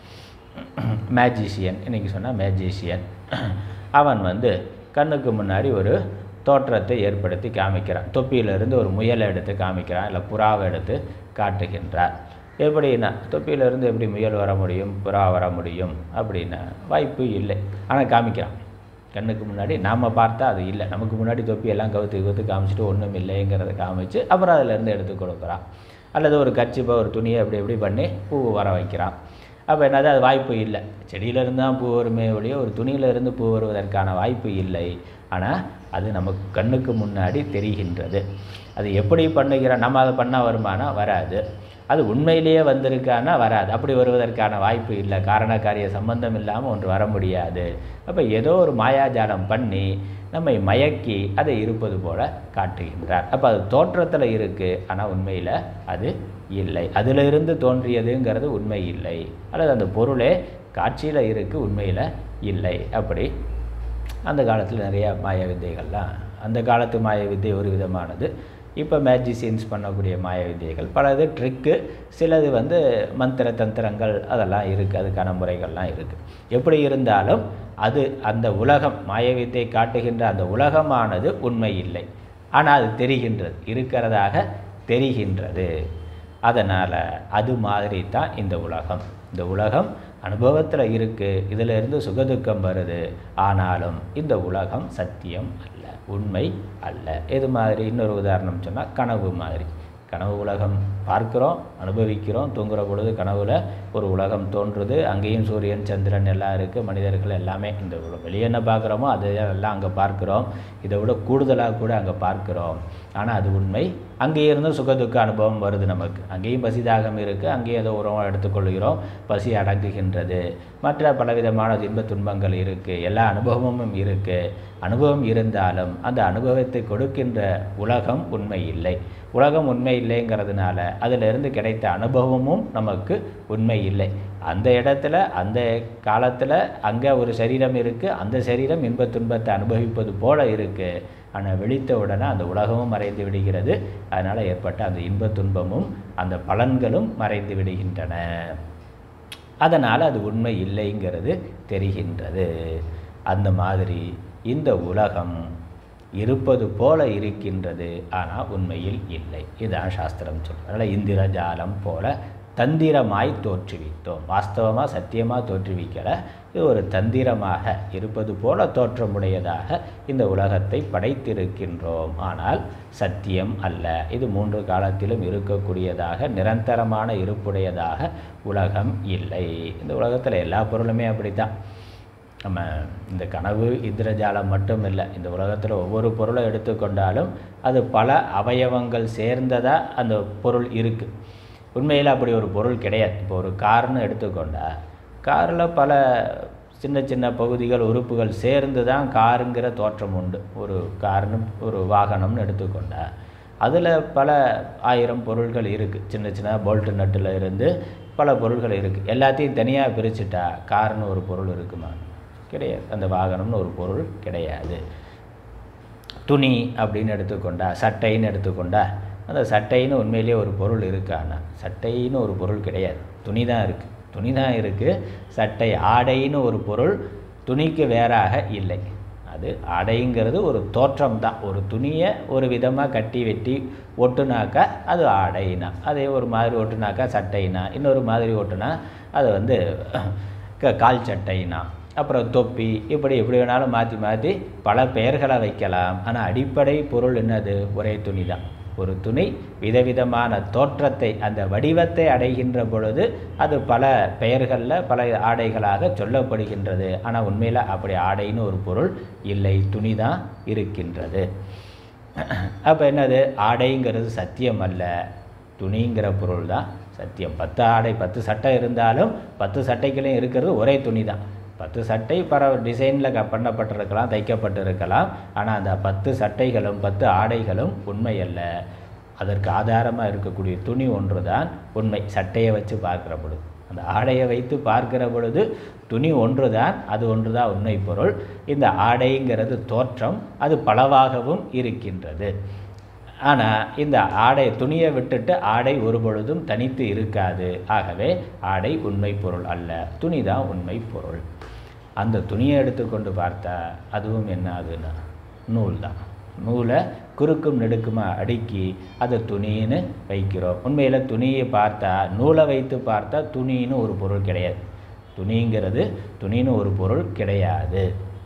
மேஜிஷியன் இன்றைக்கி சொன்னால் மேஜிஷியன் அவன் வந்து கண்ணுக்கு முன்னாடி ஒரு தோற்றத்தை ஏற்படுத்தி காமிக்கிறான் தொப்பியிலிருந்து ஒரு முயலை எடுத்து காமிக்கிறான் இல்லை புறாவை எடுத்து காட்டுகின்றார் எப்படின்னா தொப்பியிலிருந்து எப்படி முயல் வர முடியும் புறா வர முடியும் அப்படின்னா வாய்ப்பு இல்லை ஆனால் காமிக்கிறான் கண்ணுக்கு முன்னாடி நாம் பார்த்தா அது இல்லை நமக்கு முன்னாடி தொப்பியெல்லாம் கவுத்து கவுத்து காமிச்சிட்டு ஒன்றும் இல்லைங்கிறத காமிச்சு அப்புறம் அதிலேருந்து எடுத்து கொடுக்குறான் அல்லது ஒரு கச்சிப்பை ஒரு துணியை அப்படி இப்படி பண்ணி பூ வர வைக்கிறான் அப்போ என்னது அது வாய்ப்பு இல்லை செடியிலேருந்து தான் பூ வருமே ஒழிய ஒரு துணியிலிருந்து பூ வருவதற்கான வாய்ப்பு இல்லை ஆனால் அது நமக்கு கண்ணுக்கு முன்னாடி தெரிகின்றது அது எப்படி பண்ணுகிறான் நம்ம அதை பண்ணால் வருமானா வராது அது உண்மையிலேயே வந்திருக்கானா வராது அப்படி வருவதற்கான வாய்ப்பு இல்லை காரண காரிய சம்பந்தம் இல்லாமல் ஒன்று வர முடியாது அப்போ ஏதோ ஒரு மாயாஜாலம் பண்ணி நம்மை மயக்கி அதை இருப்பது போல காட்டுகின்றார் அப்போ அது தோற்றத்தில் இருக்குது ஆனால் உண்மையில் அது இல்லை அதிலிருந்து தோன்றியதுங்கிறது உண்மை இல்லை அல்லது அந்த பொருளே காட்சியில் இருக்குது உண்மையில் இல்லை அப்படி அந்த காலத்தில் நிறைய மாய வித்தைகள்லாம் அந்த காலத்து மாய வித்தை ஒரு விதமானது இப்போ மேஜிசியன்ஸ் பண்ணக்கூடிய மாய வித்தைகள் பலது ட்ரிக்கு சிலது வந்து மந்திர தந்திரங்கள் அதெல்லாம் இருக்குது அதுக்கான முறைகள்லாம் இருக்குது எப்படி இருந்தாலும் அது அந்த உலகம் மாய வித்தை காட்டுகின்ற அந்த உலகமானது உண்மை இல்லை ஆனால் அது தெரிகின்றது இருக்கிறதாக தெரிகின்றது அதனால் அது மாதிரி தான் இந்த உலகம் இந்த உலகம் அனுபவத்தில் இருக்குது இதில் இருந்து சுகதுக்கம் வருது ஆனாலும் இந்த உலகம் சத்தியம் அல்ல உண்மை அல்ல இது மாதிரி இன்னொரு உதாரணம் சொன்னால் கனவு மாதிரி கனவு உலகம் பார்க்குறோம் அனுபவிக்கிறோம் தூங்குற பொழுது கனவுல ஒரு உலகம் தோன்றுது அங்கேயும் சூரியன் சந்திரன் எல்லாம் இருக்குது மனிதர்கள் எல்லாமே இந்த உல- வெளியே என்ன பார்க்குறோமோ அது எல்லாம் அங்கே பார்க்குறோம் இதை விட கூடுதலாக கூட அங்கே பார்க்குறோம் ஆனால் அது உண்மை அங்கேயே இருந்தும் சுகதுக்க அனுபவம் வருது நமக்கு அங்கேயும் பசி தாகம் இருக்குது அங்கேயும் ஏதோ உணவு எடுத்துக்கொள்கிறோம் பசி அடங்குகின்றது மற்ற பலவிதமான இன்ப துன்பங்கள் இருக்குது எல்லா அனுபவமும் இருக்குது அனுபவம் இருந்தாலும் அந்த அனுபவத்தை கொடுக்கின்ற உலகம் உண்மை இல்லை உலகம் உண்மை இல்லைங்கிறதுனால அதிலிருந்து கிடைத்த அனுபவமும் நமக்கு உண்மை இல்லை அந்த இடத்துல அந்த காலத்தில் அங்கே ஒரு சரீரம் இருக்குது அந்த சரீரம் இன்பத் துன்பத்தை அனுபவிப்பது போல இருக்குது ஆனால் விழித்த உடனே அந்த உலகமும் மறைந்து விடுகிறது அதனால் ஏற்பட்ட அந்த இன்பத் துன்பமும் அந்த பலன்களும் மறைந்து விடுகின்றன அதனால் அது உண்மை இல்லைங்கிறது தெரிகின்றது அந்த மாதிரி இந்த உலகம் இருப்பது போல இருக்கின்றது ஆனால் உண்மையில் இல்லை இதுதான் சாஸ்திரம் சொல்லும் அதனால் இந்திரஜாலம் போல தந்திரமாய் தோற்றுவித்தோம் வாஸ்தவமாக சத்தியமாக தோற்றுவிக்கல இது ஒரு தந்திரமாக இருப்பது போல தோற்றமுடையதாக இந்த உலகத்தை படைத்திருக்கின்றோம் ஆனால் சத்தியம் அல்ல இது மூன்று காலத்திலும் இருக்கக்கூடியதாக நிரந்தரமான இருப்புடையதாக உலகம் இல்லை இந்த உலகத்தில் எல்லா பொருளுமே அப்படித்தான் நம்ம இந்த கனவு இந்திரஜாலம் மட்டும் இல்லை இந்த உலகத்தில் ஒவ்வொரு பொருளை எடுத்துக்கொண்டாலும் அது பல அவயவங்கள் சேர்ந்ததாக அந்த பொருள் இருக்குது உண்மையில் அப்படி ஒரு பொருள் கிடையாது இப்போ ஒரு கார்னு எடுத்துக்கொண்டா காரில் பல சின்ன சின்ன பகுதிகள் உறுப்புகள் சேர்ந்து தான் காருங்கிற தோற்றம் உண்டு ஒரு கார்னு ஒரு வாகனம்னு எடுத்துக்கொண்டா அதில் பல ஆயிரம் பொருள்கள் இருக்குது சின்ன சின்ன போல்ட்டு நட்டில் இருந்து பல பொருள்கள் இருக்குது எல்லாத்தையும் தனியாக பிரிச்சுட்டா கார்னு ஒரு பொருள் இருக்குமா கிடையாது அந்த வாகனம்னு ஒரு பொருள் கிடையாது துணி அப்படின்னு எடுத்துக்கொண்டா சட்டைன்னு எடுத்துக்கொண்டா அந்த சட்டைன்னு உண்மையிலேயே ஒரு பொருள் இருக்கானா சட்டைன்னு ஒரு பொருள் கிடையாது துணி தான் இருக்குது துணி தான் இருக்குது சட்டை ஆடைன்னு ஒரு பொருள் துணிக்கு வேறாக இல்லை அது ஆடைங்கிறது ஒரு தோற்றம் தான் ஒரு துணியை ஒரு விதமாக கட்டி வெட்டி ஒட்டுனாக்கா அது ஆடைனா அதே ஒரு மாதிரி ஒட்டுனாக்கா சட்டைனா இன்னொரு மாதிரி ஒட்டுனா அது வந்து க- கால் சட்டைனா அப்புறம் தொப்பி இப்படி எப்படி வேணாலும் மாற்றி மாற்றி பல பெயர்களை வைக்கலாம் ஆனால் அடிப்படை பொருள் என்னது ஒரே துணி தான் ஒரு துணி விதவிதமான தோற்றத்தை அந்த வடிவத்தை அடைகின்ற பொழுது அது பல பெயர்களில் பல ஆடைகளாக சொல்லப்படுகின்றது ஆனால் உண்மையில் அப்படி ஆடைன்னு ஒரு பொருள் இல்லை துணி தான் இருக்கின்றது அப்போ என்னது ஆடைங்கிறது சத்தியம் அல்ல துணிங்கிற பொருள் தான் சத்தியம் பத்து ஆடை பத்து சட்டை இருந்தாலும் பத்து சட்டைகளையும் இருக்கிறது ஒரே துணி தான் பத்து சட்டை பர டிசைனில் க பண்ணப்பட்டிருக்கலாம் தைக்கப்பட்டிருக்கலாம் ஆனால் அந்த பத்து சட்டைகளும் பத்து ஆடைகளும் உண்மை அல்ல அதற்கு ஆதாரமாக இருக்கக்கூடிய துணி ஒன்று தான் உண்மை சட்டையை வச்சு பார்க்குற பொழுது அந்த ஆடையை வைத்து பார்க்கிற பொழுது துணி ஒன்று தான் அது ஒன்று தான் உண்மை பொருள் இந்த ஆடைங்கிறது தோற்றம் அது பலவாகவும் இருக்கின்றது ஆனால் இந்த ஆடை துணியை விட்டுட்டு ஆடை ஒரு பொழுதும் தனித்து இருக்காது ஆகவே ஆடை உண்மை பொருள் அல்ல துணி தான் உண்மை பொருள் அந்த துணியை எடுத்துக்கொண்டு பார்த்தா அதுவும் என்ன ஆகுதுன்னா நூல் தான் நூலை குறுக்கும் நெடுக்குமா அடுக்கி அதை துணின்னு வைக்கிறோம் உண்மையில் துணியை பார்த்தா நூலை வைத்து பார்த்தா துணின்னு ஒரு பொருள் கிடையாது துணிங்கிறது துணின்னு ஒரு பொருள் கிடையாது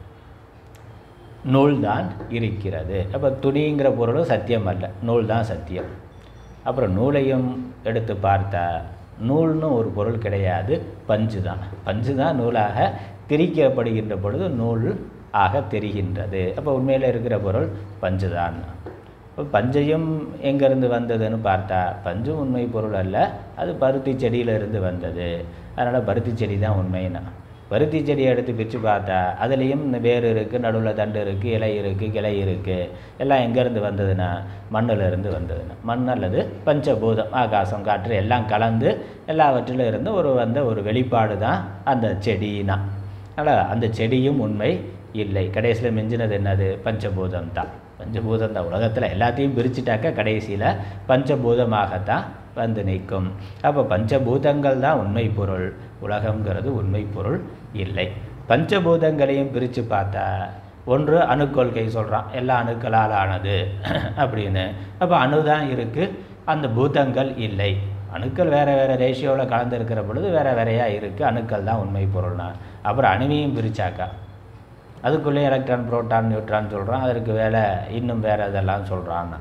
நூல் தான் இருக்கிறது அப்போ துணிங்கிற பொருளும் சத்தியம் அல்ல நூல் தான் சத்தியம் அப்புறம் நூலையும் எடுத்து பார்த்தா நூல்னு ஒரு பொருள் கிடையாது பஞ்சு தான் பஞ்சு தான் நூலாக திரிக்கப்படுகின்ற பொழுது நூல் ஆக தெரிகின்றது அப்போ உண்மையில் இருக்கிற பொருள் பஞ்சு தான் இப்போ பஞ்சையும் எங்கேருந்து வந்ததுன்னு பார்த்தா பஞ்சும் உண்மை பொருள் அல்ல அது பருத்தி செடியிலிருந்து வந்தது அதனால் பருத்தி செடி தான் உண்மைன்னா பருத்தி செடியை எடுத்து பிரித்து பார்த்தா அதுலேயும் வேர் இருக்குது நடுவில் தண்டு இருக்குது இலை இருக்குது கிளை இருக்குது எல்லாம் எங்கேருந்து வந்ததுன்னா மண்ணுல இருந்து வந்ததுன்னா மண் அல்லது பஞ்சபூதம் ஆகாசம் காற்று எல்லாம் கலந்து எல்லாவற்றிலும் இருந்து ஒரு வந்த ஒரு வெளிப்பாடு தான் அந்த செடினா அதனால் அந்த செடியும் உண்மை இல்லை கடைசியில் மிஞ்சினது என்னது பஞ்சபூதம் தான் பஞ்சபூதம் தான் உலகத்தில் எல்லாத்தையும் பிரிச்சுட்டாக்கா கடைசியில் பஞ்சபூதமாகத்தான் வந்து நிற்கும் அப்போ பஞ்சபூதங்கள் தான் உண்மை பொருள் உலகங்கிறது உண்மை பொருள் இல்லை பஞ்சபூதங்களையும் பிரித்து பார்த்தா ஒன்று அணுக்கொள்கை சொல்கிறான் எல்லா அணுக்களால் ஆனது அப்படின்னு அப்போ அணு தான் இருக்குது அந்த பூதங்கள் இல்லை அணுக்கள் வேறு வேறு ரேஷியோவில் கலந்துருக்கிற பொழுது வேறு வேறையாக இருக்குது அணுக்கள் தான் உண்மை பொருள்னா அப்புறம் அணுவையும் பிரிச்சாக்கா அதுக்குள்ளே எலக்ட்ரான் புரோட்டான் நியூட்ரான் சொல்கிறான் அதற்கு வேலை இன்னும் வேறு இதெல்லாம் சொல்கிறான்னா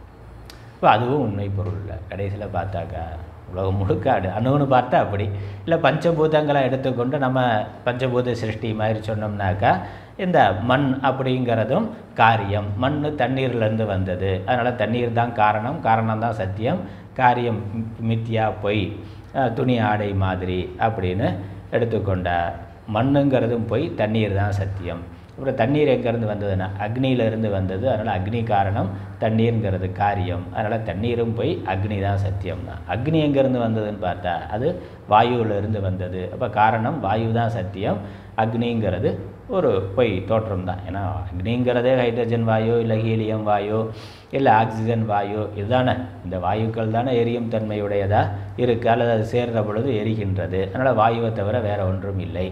இப்போ அதுவும் உண்மை பொருள் இல்லை கடைசியில் பார்த்தாக்கா உலகம் முழுக்க அடு அணுன்னு பார்த்தா அப்படி இல்லை பஞ்சபூதங்களை எடுத்துக்கொண்டு நம்ம பஞ்சபூத சிருஷ்டி மாதிரி சொன்னோம்னாக்கா இந்த மண் அப்படிங்கிறதும் காரியம் மண் தண்ணீர்லேருந்து வந்தது அதனால் தண்ணீர் தான் காரணம் காரணம் தான் சத்தியம் காரியம் மி- மித்தியா பொய் அஹ், துணி ஆடை மாதிரி அப்படின்னு எடுத்துக்கொண்டார் மண்ணுங்கிறதும் பொய் தண்ணீர் தான் சத்தியம் அப்புறம் தண்ணீர் எங்கேருந்து வந்ததுன்னா அக்னியிலேருந்து வந்தது அதனால் அக்னி காரணம் தண்ணீருங்கிறது காரியம் அதனால் தண்ணீரும் போய் அக்னி தான் சத்தியம் தான் அக்னி எங்கேருந்து வந்ததுன்னு பார்த்தா அது வாயுவிலிருந்து வந்தது அப்போ காரணம் வாயு தான் சத்தியம் அக்னிங்கிறது ஒரு பொய் தோற்றம் தான் ஏன்னா அக்னிங்கிறதே ஹைட்ரஜன் வாயு இல்லை ஹீலியம் வாயு இல்லை ஆக்சிஜன் வாயு இதுதானே இந்த வாயுக்கள் தானே எரியும் தன்மையுடையதாக இருக்குது அல்லது அது சேர்ற பொழுது எரிகின்றது அதனால் வாயுவை தவிர வேறு ஒன்றும் இல்லை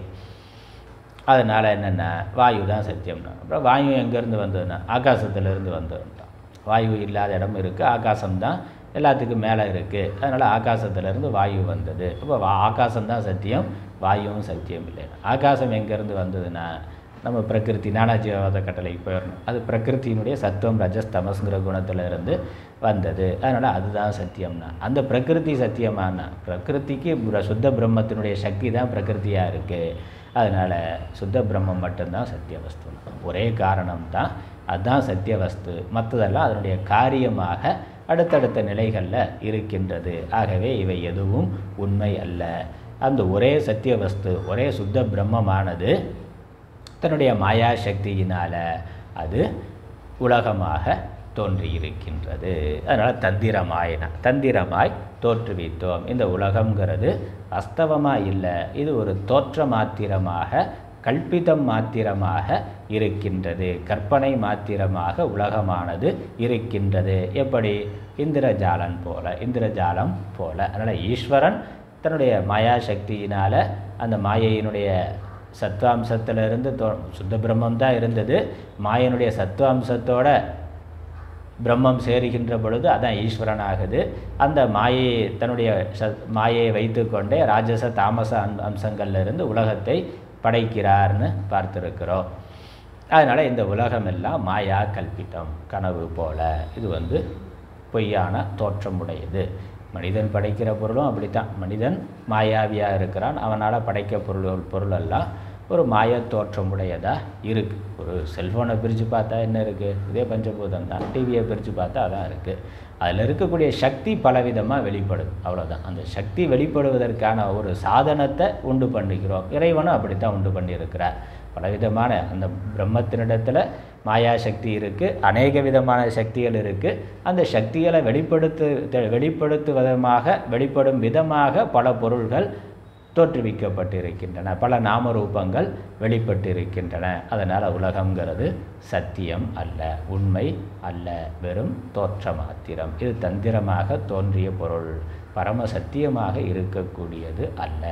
அதனால் என்னென்ன வாயு தான் சத்தியம்னா அப்புறம் வாயு எங்கேருந்து வந்ததுன்னா ஆகாசத்துலேருந்து வந்ததுன்ட்டான் வாயு இல்லாத இடம் இருக்குது ஆகாசம் தான் எல்லாத்துக்கும் மேலே இருக்குது அதனால் ஆகாசத்துலேருந்து வாயு வந்தது இப்போ வா ஆகாசம் தான் சத்தியம் வாயுவும் சத்தியம் இல்லை ஆகாசம் எங்கேருந்து வந்ததுன்னா நம்ம பிரகிருதி நானாஜீவாத கட்டளைக்கு போயிடணும் அது பிரகிருத்தியினுடைய சத்துவம் ரஜஸ் தமஸ்ங்கிற குணத்துல இருந்து வந்தது அதனால் அதுதான் சத்தியம்னா அந்த பிரகிருதி சத்தியமானா பிரகிருதிக்கு பிர- சுத்த பிரம்மத்தினுடைய சக்தி தான் பிரகிருதியாக இருக்குது அதனால் சுத்த பிரம்மம் மட்டும்தான் சத்திய வஸ்து ஒரே காரணம் தான் அதுதான் சத்திய வஸ்து மற்றதெல்லாம் அதனுடைய காரியமாக அடுத்தடுத்த நிலைகளில் இருக்கின்றது ஆகவே இவை எதுவும் உண்மை அல்ல அந்த ஒரே சத்திய வஸ்து ஒரே சுத்த பிரம்மமானது தன்னுடைய மாயா சக்தியினால் அது உலகமாக தோன்றியிருக்கின்றது அதனால் தந்திரமாயின தந்திரமாய் தோற்றுவித்தோம் இந்த உலகம்ங்கிறது அஸ்தவமாக இல்லை இது ஒரு தோற்ற மாத்திரமாக கல்பிதம் மாத்திரமாக இருக்கின்றது கற்பனை மாத்திரமாக உலகமானது இருக்கின்றது எப்படி இந்திரஜாலன் போல இந்திரஜாலம் போல அதனால் ஈஸ்வரன் தன்னுடைய மாயா சக்தியினால் அந்த மாயையினுடைய சத்வாம்சத்திலிருந்து தோ சுத்த பிரம்மம் தான் இருந்தது மாயனுடைய சத்வாம்சத்தோட பிரம்மம் சேருகின்ற பொழுது அதான் ஈஸ்வரன் ஆகுது அந்த மாயை தன்னுடைய ச மாயையை வைத்துக்கொண்டே ராஜச தாமச அம் அம்சங்கள்ல இருந்து உலகத்தை படைக்கிறார்னு பார்த்துருக்கிறோம் அதனால் இந்த உலகம் எல்லாம் மாயா கல்பித்தம் கனவு போல இது வந்து பொய்யான தோற்றமுடையது மனிதன் படைக்கிற பொருளும் அப்படித்தான் மனிதன் மாயாவியாக இருக்கிறான் அவனால் படைக்க பொருள் பொருளெல்லாம் ஒரு மாய தோற்றமுடையதாக இருக்குது ஒரு செல்ஃபோனை பிரித்து பார்த்தா என்ன இருக்குது இதே பஞ்சபூதம் தான் டிவியை பிரித்து பார்த்தா அதான் இருக்குது அதில் இருக்கக்கூடிய சக்தி பலவிதமாக வெளிப்படும் அவ்வளோதான் அந்த சக்தி வெளிப்படுவதற்கான ஒரு சாதனத்தை உண்டு பண்ணிக்கிறோம் இறைவனும் அப்படித்தான் உண்டு பண்ணியிருக்கிறார் பலவிதமான அந்த பிரம்மத்தினிடத்தில் மாயா சக்தி இருக்குது அநேக விதமான சக்திகள் இருக்குது அந்த சக்திகளை வெளிப்படுத்து தெ- வெளிப்படுத்துவதமாக வெளிப்படும் விதமாக பல பொருள்கள் தோற்றுவிக்கப்பட்டிருக்கின்றன பல நாமரூபங்கள் வெளிப்பட்டிருக்கின்றன அதனால் உலகங்கிறது சத்தியம் அல்ல உண்மை அல்ல வெறும் தோற்ற மாத்திரம் இது தந்திரமாக தோன்றிய பொருள் பரம சத்தியமாக இருக்கக்கூடியது அல்ல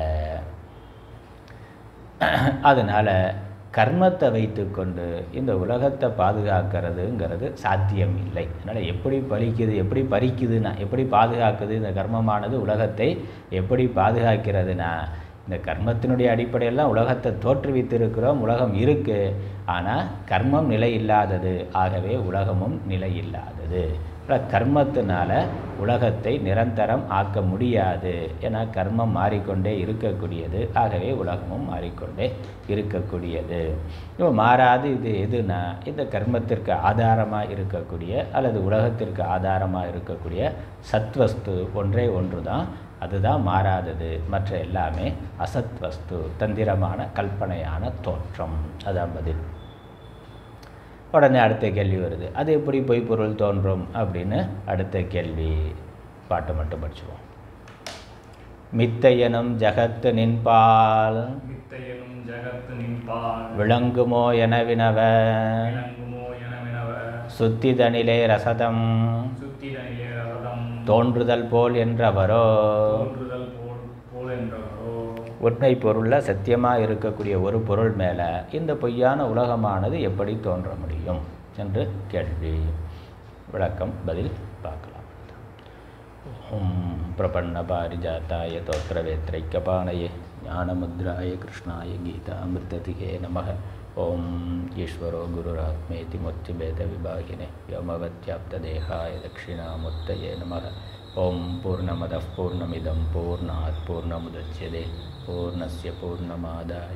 அதனால் கர்மத்தை வைத்துக்கொண்டு இந்த உலகத்தை பாதுகாக்கிறதுங்கிறது சாத்தியம் இல்லை அதனால் எப்படி பலிக்குது எப்படி பறிக்குதுன்னா எப்படி பாதுகாக்குது இந்த கர்மமானது உலகத்தை எப்படி பாதுகாக்கிறதுனா இந்த கர்மத்தினுடைய அடிப்படையெல்லாம் உலகத்தை தோற்றுவித்திருக்கிறோம் உலகம் இருக்குது ஆனால் கர்மம் நிலை இல்லாதது ஆகவே உலகமும் நிலை இல்லாதது அப்புறம் கர்மத்தினால உலகத்தை நிரந்தரம் ஆக்க முடியாது ஏன்னா கர்மம் மாறிக்கொண்டே இருக்கக்கூடியது ஆகவே உலகமும் மாறிக்கொண்டே இருக்கக்கூடியது இப்போ மாறாது இது எதுனா இந்த கர்மத்திற்கு ஆதாரமாக இருக்கக்கூடிய அல்லது உலகத்திற்கு ஆதாரமாக இருக்கக்கூடிய சத்வஸ்து ஒன்றே ஒன்று தான் அதுதான் மாறாதது மற்ற எல்லாமே அசத்வஸ்து தந்திரமான கல்பனையான தோற்றம் அதான் பதில் உடனே அடுத்த கேள்வி வருது அது எப்படி பொய்ப்பொருள் தோன்றும் அப்படின்னு அடுத்த கேள்வி பாட்டு மட்டும் படிச்சுவோம் மித்தையனும் ஜகத்து நின்பால் வித்தையனும் ஜகத்து நின்பால் விளங்குமோ என வினவ விளங்குமோ என வினவ சுத்திதனிலே ரசதம் சுத்திரனிலே ரகதம் தோன்றுதல் போல் என்றவரோ தோன்றுதல் போல் போல் என்றவரோ உண்மை பொருளில் சத்தியமாக இருக்கக்கூடிய ஒரு பொருள் மேலே இந்த பொய்யான உலகமானது எப்படி தோன்ற முடியும் என்று கேள்வி விளக்கம் பதில் பார்க்கலாம் ஓம் பிரபன்ன பாரிஜாத்தாய தோத்திரவேத்ரைக்கபாணயே ஞானமுத்ராய கிருஷ்ணாய கீதாமிருததிகே நமः ஓம் ஈஸ்வரோ குருராத்மேதி முத்திபேத விபாகினே व्योमवत्याप्तदेहाय दक्षिणामूर्तये नमः ॐ पूर्णमदः पूर्णमिदं पूर्णात् पूर्णमुदच्यते पूर्णस्य पूर्णमादाय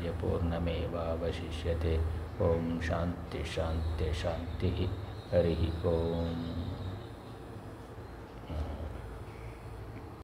पूर्णमेवावशिष्यते ॐ शान्ति शान्ति शान्तिः हरिः ओम्